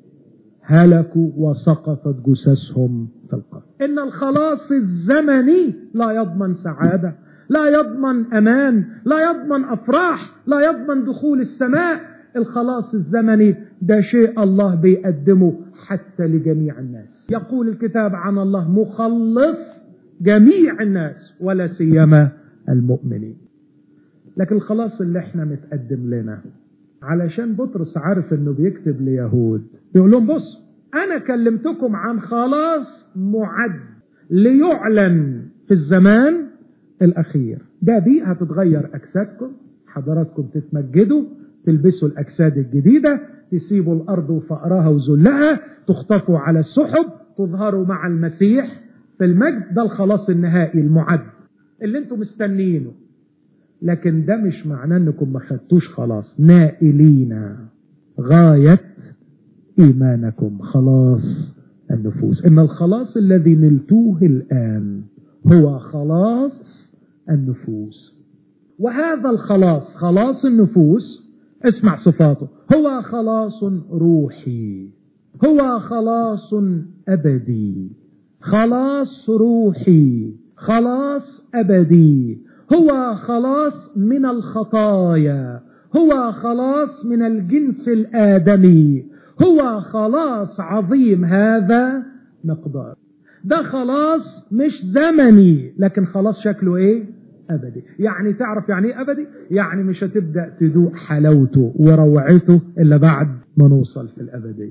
هلكوا وسقطت جثثهم في القبر ان الخلاص الزمني لا يضمن سعاده لا يضمن امان لا يضمن افراح لا يضمن دخول السماء الخلاص الزمني ده شيء الله بيقدمه حتى لجميع الناس يقول الكتاب عن الله مخلص جميع الناس ولا سيما المؤمنين لكن الخلاص اللي احنا متقدم لنا علشان بطرس عارف انه بيكتب ليهود بيقول لهم بص انا كلمتكم عن خلاص معد ليعلن في الزمان الاخير ده بيه هتتغير اجسادكم حضراتكم تتمجدوا تلبسوا الاجساد الجديده تسيبوا الارض وفقرها وذلها تخطفوا على السحب تظهروا مع المسيح في المجد ده الخلاص النهائي المعد اللي انتم مستنيينه لكن ده مش معناه انكم ما خدتوش خلاص نائلين غاية ايمانكم خلاص النفوس ان الخلاص الذي نلتوه الان هو خلاص النفوس وهذا الخلاص خلاص النفوس اسمع صفاته هو خلاص روحي هو خلاص ابدي خلاص روحي خلاص ابدي هو خلاص من الخطايا هو خلاص من الجنس الآدمي هو خلاص عظيم هذا مقدار ده خلاص مش زمني لكن خلاص شكله ايه ابدي يعني تعرف يعني ايه ابدي يعني مش هتبدا تذوق حلاوته وروعته الا بعد ما نوصل في الابديه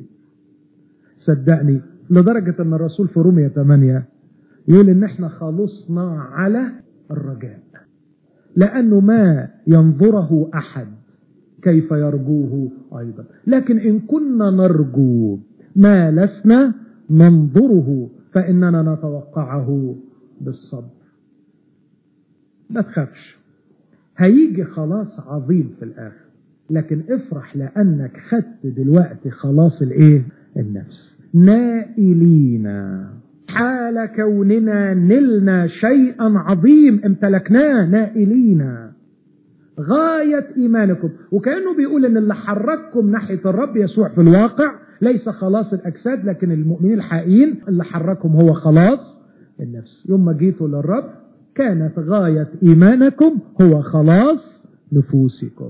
صدقني لدرجه ان الرسول في رومية 8 يقول ان احنا خلصنا على الرجاء لانه ما ينظره احد كيف يرجوه ايضا لكن ان كنا نرجو ما لسنا ننظره فاننا نتوقعه بالصبر ما تخافش هيجي خلاص عظيم في الاخر لكن افرح لانك خدت دلوقتي خلاص الايه النفس نائلين حال كوننا نلنا شيئا عظيم امتلكناه نائلين غاية إيمانكم وكأنه بيقول إن اللي حرككم ناحية الرب يسوع في الواقع ليس خلاص الأجساد لكن المؤمنين الحقيقيين اللي حركهم هو خلاص النفس يوم ما جيتوا للرب كانت غاية إيمانكم هو خلاص نفوسكم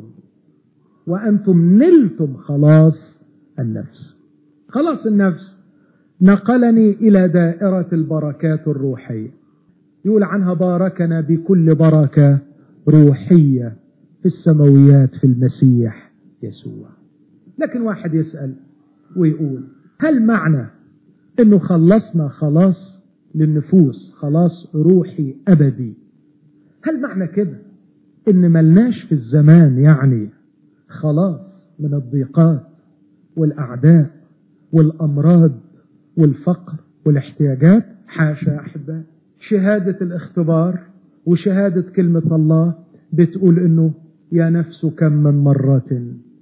وأنتم نلتم خلاص النفس خلاص النفس نقلني إلى دائرة البركات الروحية يقول عنها باركنا بكل بركة روحية في السماويات في المسيح يسوع لكن واحد يسأل ويقول هل معنى انه خلصنا خلاص للنفوس خلاص روحي ابدي هل معنى كده ان ملناش في الزمان يعني خلاص من الضيقات والاعداء والامراض والفقر والاحتياجات حاشا يا احبائي شهاده الاختبار وشهاده كلمه الله بتقول انه يا نفس كم من مرة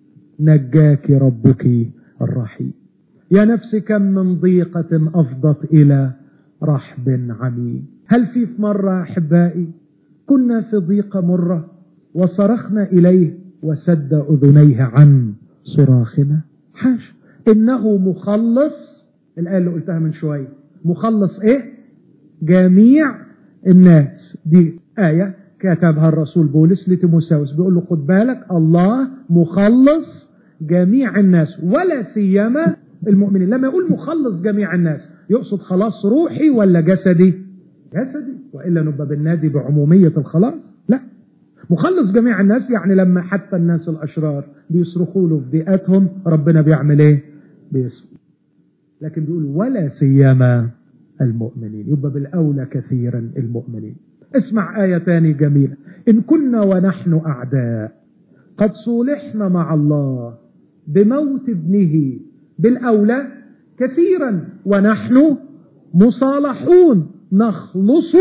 نجاك ربك الرحيم يا نفس كم من ضيقة أفضت إلى رحب عميم هل في مرة أحبائي كنا في ضيقة مرة وصرخنا إليه وسد أذنيه عن صراخنا حاش إنه مخلص الآية اللي قلتها من شوية مخلص إيه جميع الناس دي آية كتبها الرسول بولس لتيموساوس بيقول له خد بالك الله مخلص جميع الناس ولا سيما المؤمنين لما يقول مخلص جميع الناس يقصد خلاص روحي ولا جسدي جسدي والا نبقى بالنادي بعموميه الخلاص لا مخلص جميع الناس يعني لما حتى الناس الاشرار بيصرخوا له في ضيقاتهم ربنا بيعمل ايه بيسمع لكن بيقول ولا سيما المؤمنين يبقى بالاولى كثيرا المؤمنين اسمع آية تاني جميلة إن كنا ونحن أعداء قد صولحنا مع الله بموت ابنه بالأولى كثيرا ونحن مصالحون نخلص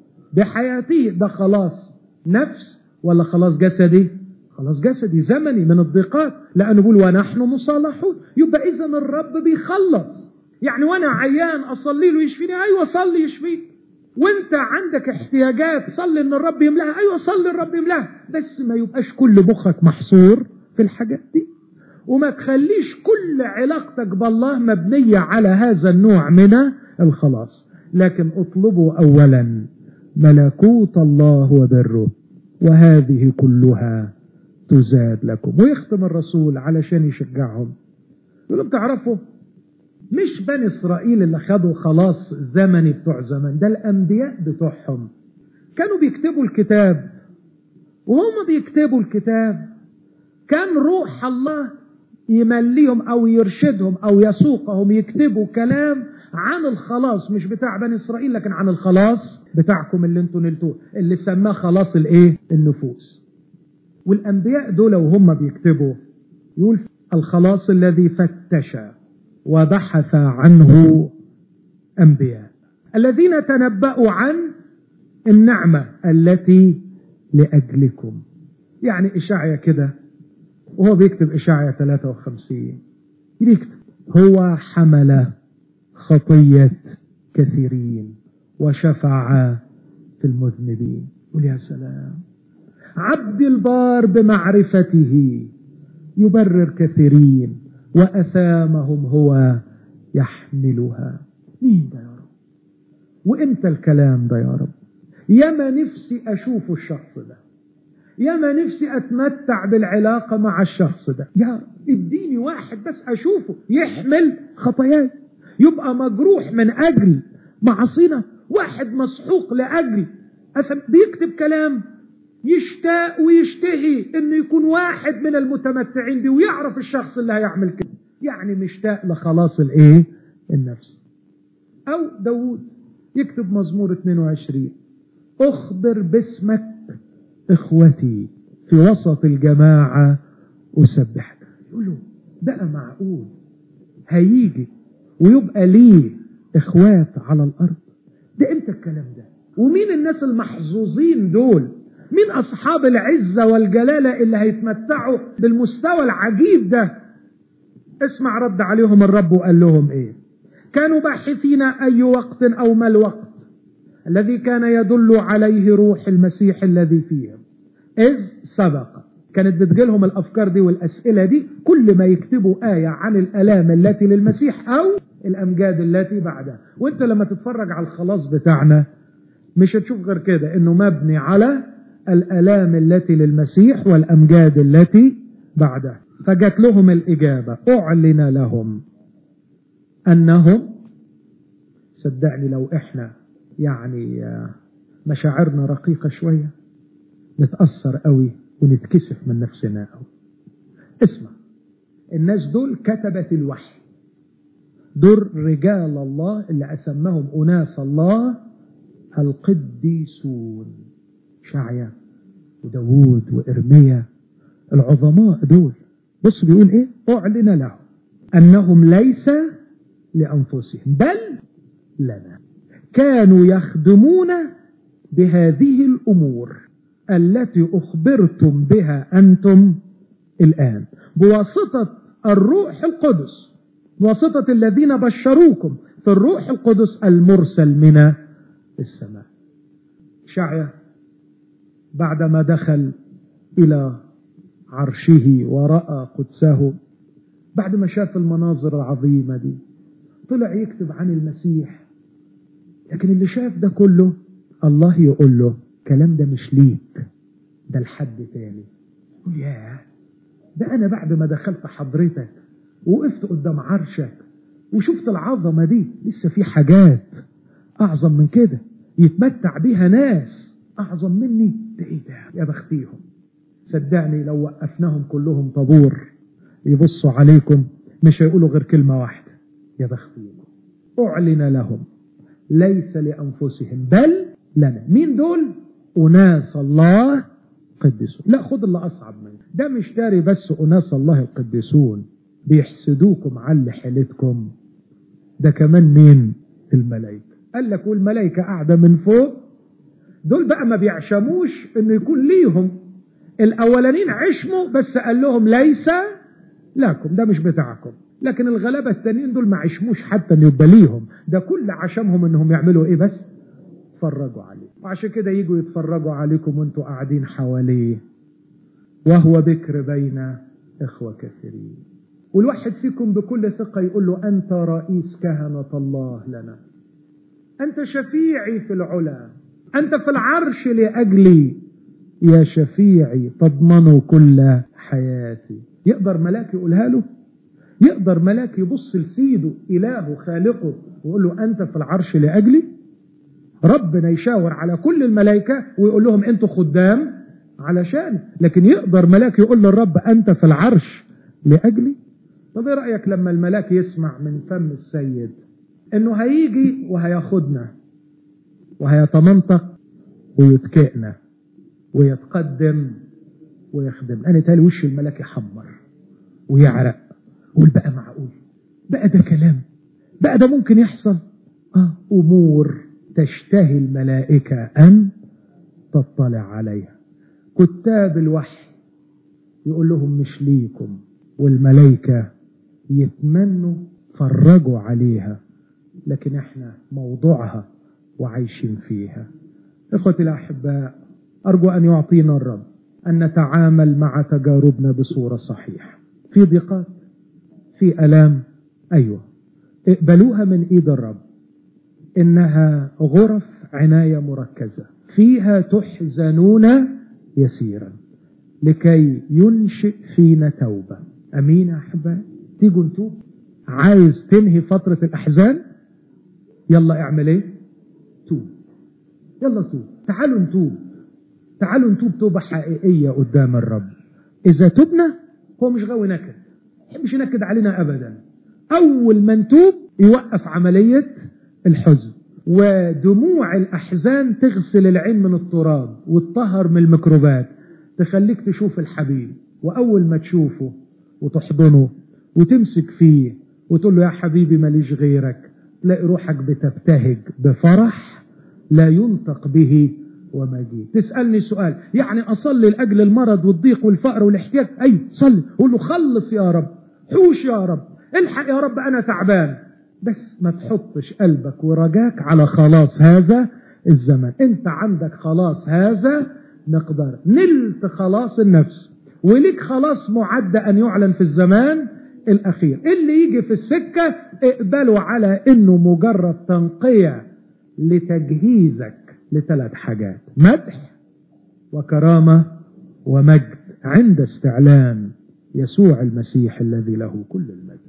بحياته ده خلاص نفس ولا خلاص جسدي خلاص جسدي زمني من الضيقات لأنه بيقول ونحن مصالحون يبقى إذا الرب بيخلص يعني وأنا عيان أصلي له يشفيني أيوة صلي يشفيك وانت عندك احتياجات صلي ان الرب يملاها ايوه صلي الرب يملاها بس ما يبقاش كل مخك محصور في الحاجات دي وما تخليش كل علاقتك بالله مبنية على هذا النوع من الخلاص لكن اطلبوا اولا ملكوت الله وبره وهذه كلها تزاد لكم ويختم الرسول علشان يشجعهم يقول لهم تعرفوا مش بني اسرائيل اللي خدوا خلاص زمني بتوع زمن ده الانبياء بتوعهم كانوا بيكتبوا الكتاب وهم بيكتبوا الكتاب كان روح الله يمليهم او يرشدهم او يسوقهم يكتبوا كلام عن الخلاص مش بتاع بني اسرائيل لكن عن الخلاص بتاعكم اللي انتوا نلتوه اللي سماه خلاص الايه النفوس والانبياء دول وهم بيكتبوا يقول الخلاص الذي فتش وبحث عنه انبياء الذين تنبأوا عن النعمة التي لأجلكم يعني إشاعية كده وهو بيكتب إشاعية 53 يكتب هو حمل خطية كثيرين وشفع في المذنبين قل يا سلام عبد البار بمعرفته يبرر كثيرين وأثامهم هو يحملها مين ده يا رب وإمتى الكلام ده يا رب ياما نفسي اشوف الشخص ده ياما نفسي اتمتع بالعلاقة مع الشخص ده يا اديني واحد بس اشوفه يحمل خطاياي يبقى مجروح من اجل معصينا واحد مسحوق لاجل بيكتب كلام يشتاق ويشتهي انه يكون واحد من المتمتعين بيه ويعرف الشخص اللي هيعمل كده يعني مشتاق لخلاص الايه النفس او داود يكتب مزمور 22 اخبر باسمك اخوتي في وسط الجماعة اسبحك يقولوا بقى معقول هيجي ويبقى ليه اخوات على الارض ده امتى الكلام ده ومين الناس المحظوظين دول مين اصحاب العزة والجلالة اللي هيتمتعوا بالمستوى العجيب ده اسمع رد عليهم الرب وقال لهم ايه كانوا باحثين اي وقت او ما الوقت الذي كان يدل عليه روح المسيح الذي فيهم اذ سبق كانت بتجيلهم الافكار دي والاسئله دي كل ما يكتبوا ايه عن الالام التي للمسيح او الامجاد التي بعدها وانت لما تتفرج على الخلاص بتاعنا مش هتشوف غير كده انه مبني على الالام التي للمسيح والامجاد التي بعدها فجت لهم الاجابه اعلن لهم انهم صدقني لو احنا يعني مشاعرنا رقيقه شويه نتاثر قوي ونتكسف من نفسنا قوي اسمع الناس دول كتبت الوحي دول رجال الله اللي اسمهم اناس الله القديسون شعيا وداوود وإرميا العظماء دول بص بيقول ايه اعلن لهم انهم ليس لانفسهم بل لنا كانوا يخدمون بهذه الامور التي اخبرتم بها انتم الان بواسطه الروح القدس بواسطه الذين بشروكم في الروح القدس المرسل من السماء شعيا بعدما دخل الى عرشه وراى قدسه بعد ما شاف المناظر العظيمه دي طلع يكتب عن المسيح لكن اللي شاف ده كله الله يقول له الكلام ده مش ليك ده لحد تاني يقول ياه ده انا بعد ما دخلت حضرتك وقفت قدام عرشك وشفت العظمه دي لسه في حاجات اعظم من كده يتمتع بيها ناس اعظم مني ده ايه ده يا بختيهم صدقني لو وقفناهم كلهم طابور يبصوا عليكم مش هيقولوا غير كلمة واحدة يا بختيكم أعلن لهم ليس لأنفسهم بل لنا مين دول أناس الله قدسون لا خد اللي أصعب منه ده مش داري بس أناس الله القدسون بيحسدوكم على حيلتكم ده كمان مين الملائكة قال لك والملائكة قاعدة من فوق دول بقى ما بيعشموش انه يكون ليهم الاولانيين عشموا بس قال لهم ليس لكم ده مش بتاعكم لكن الغلابة التانيين دول ما عشموش حتى ان يبقى ليهم ده كل عشمهم انهم يعملوا ايه بس يتفرجوا عليه وعشان كده يجوا يتفرجوا عليكم وانتوا قاعدين حواليه وهو بكر بين اخوة كثيرين والواحد فيكم بكل ثقة يقول له انت رئيس كهنة الله لنا انت شفيعي في العلا انت في العرش لاجلي يا شفيعي تضمن كل حياتي يقدر ملاك يقولها له يقدر ملاك يبص لسيده إلهه خالقه ويقول له أنت في العرش لأجلي ربنا يشاور على كل الملائكة ويقول لهم أنتوا خدام علشان لكن يقدر ملاك يقول للرب أنت في العرش لأجلي طب ايه رأيك لما الملاك يسمع من فم السيد انه هيجي وهياخدنا وهيتمنطق ويتكئنا ويتقدم ويخدم انا تالي وش الملاك يحمر ويعرق قول بقى معقول بقى ده كلام بقى ده ممكن يحصل آه امور تشتهي الملائكة ان تطلع عليها كتاب الوحي يقول لهم مش ليكم والملائكة يتمنوا فرجوا عليها لكن احنا موضوعها وعايشين فيها اخوتي الاحباء ارجو ان يعطينا الرب ان نتعامل مع تجاربنا بصورة صحيحة في ضيقات في الام ايوه اقبلوها من ايد الرب انها غرف عناية مركزة فيها تحزنون يسيرا لكي ينشئ فينا توبة أمين يا أحبائي تيجوا نتوب عايز تنهي فترة الأحزان يلا اعمل ايه توب يلا توب تعالوا نتوب تعالوا نتوب توبة حقيقية قدام الرب إذا تبنا هو مش غاوي نكد مش ينكد علينا أبدا أول ما نتوب يوقف عملية الحزن ودموع الأحزان تغسل العين من التراب وتطهر من الميكروبات تخليك تشوف الحبيب وأول ما تشوفه وتحضنه وتمسك فيه وتقول له يا حبيبي ماليش غيرك تلاقي روحك بتبتهج بفرح لا ينطق به ومجيد تسألني سؤال يعني أصلي لأجل المرض والضيق والفقر والاحتياج أي صلي قول له خلص يا رب حوش يا رب الحق يا رب أنا تعبان بس ما تحطش قلبك ورجاك على خلاص هذا الزمن انت عندك خلاص هذا مقدار نلت خلاص النفس وليك خلاص معد أن يعلن في الزمان الأخير اللي يجي في السكة اقبله على انه مجرد تنقية لتجهيزك لثلاث حاجات مدح وكرامة ومجد عند استعلان يسوع المسيح الذي له كل المجد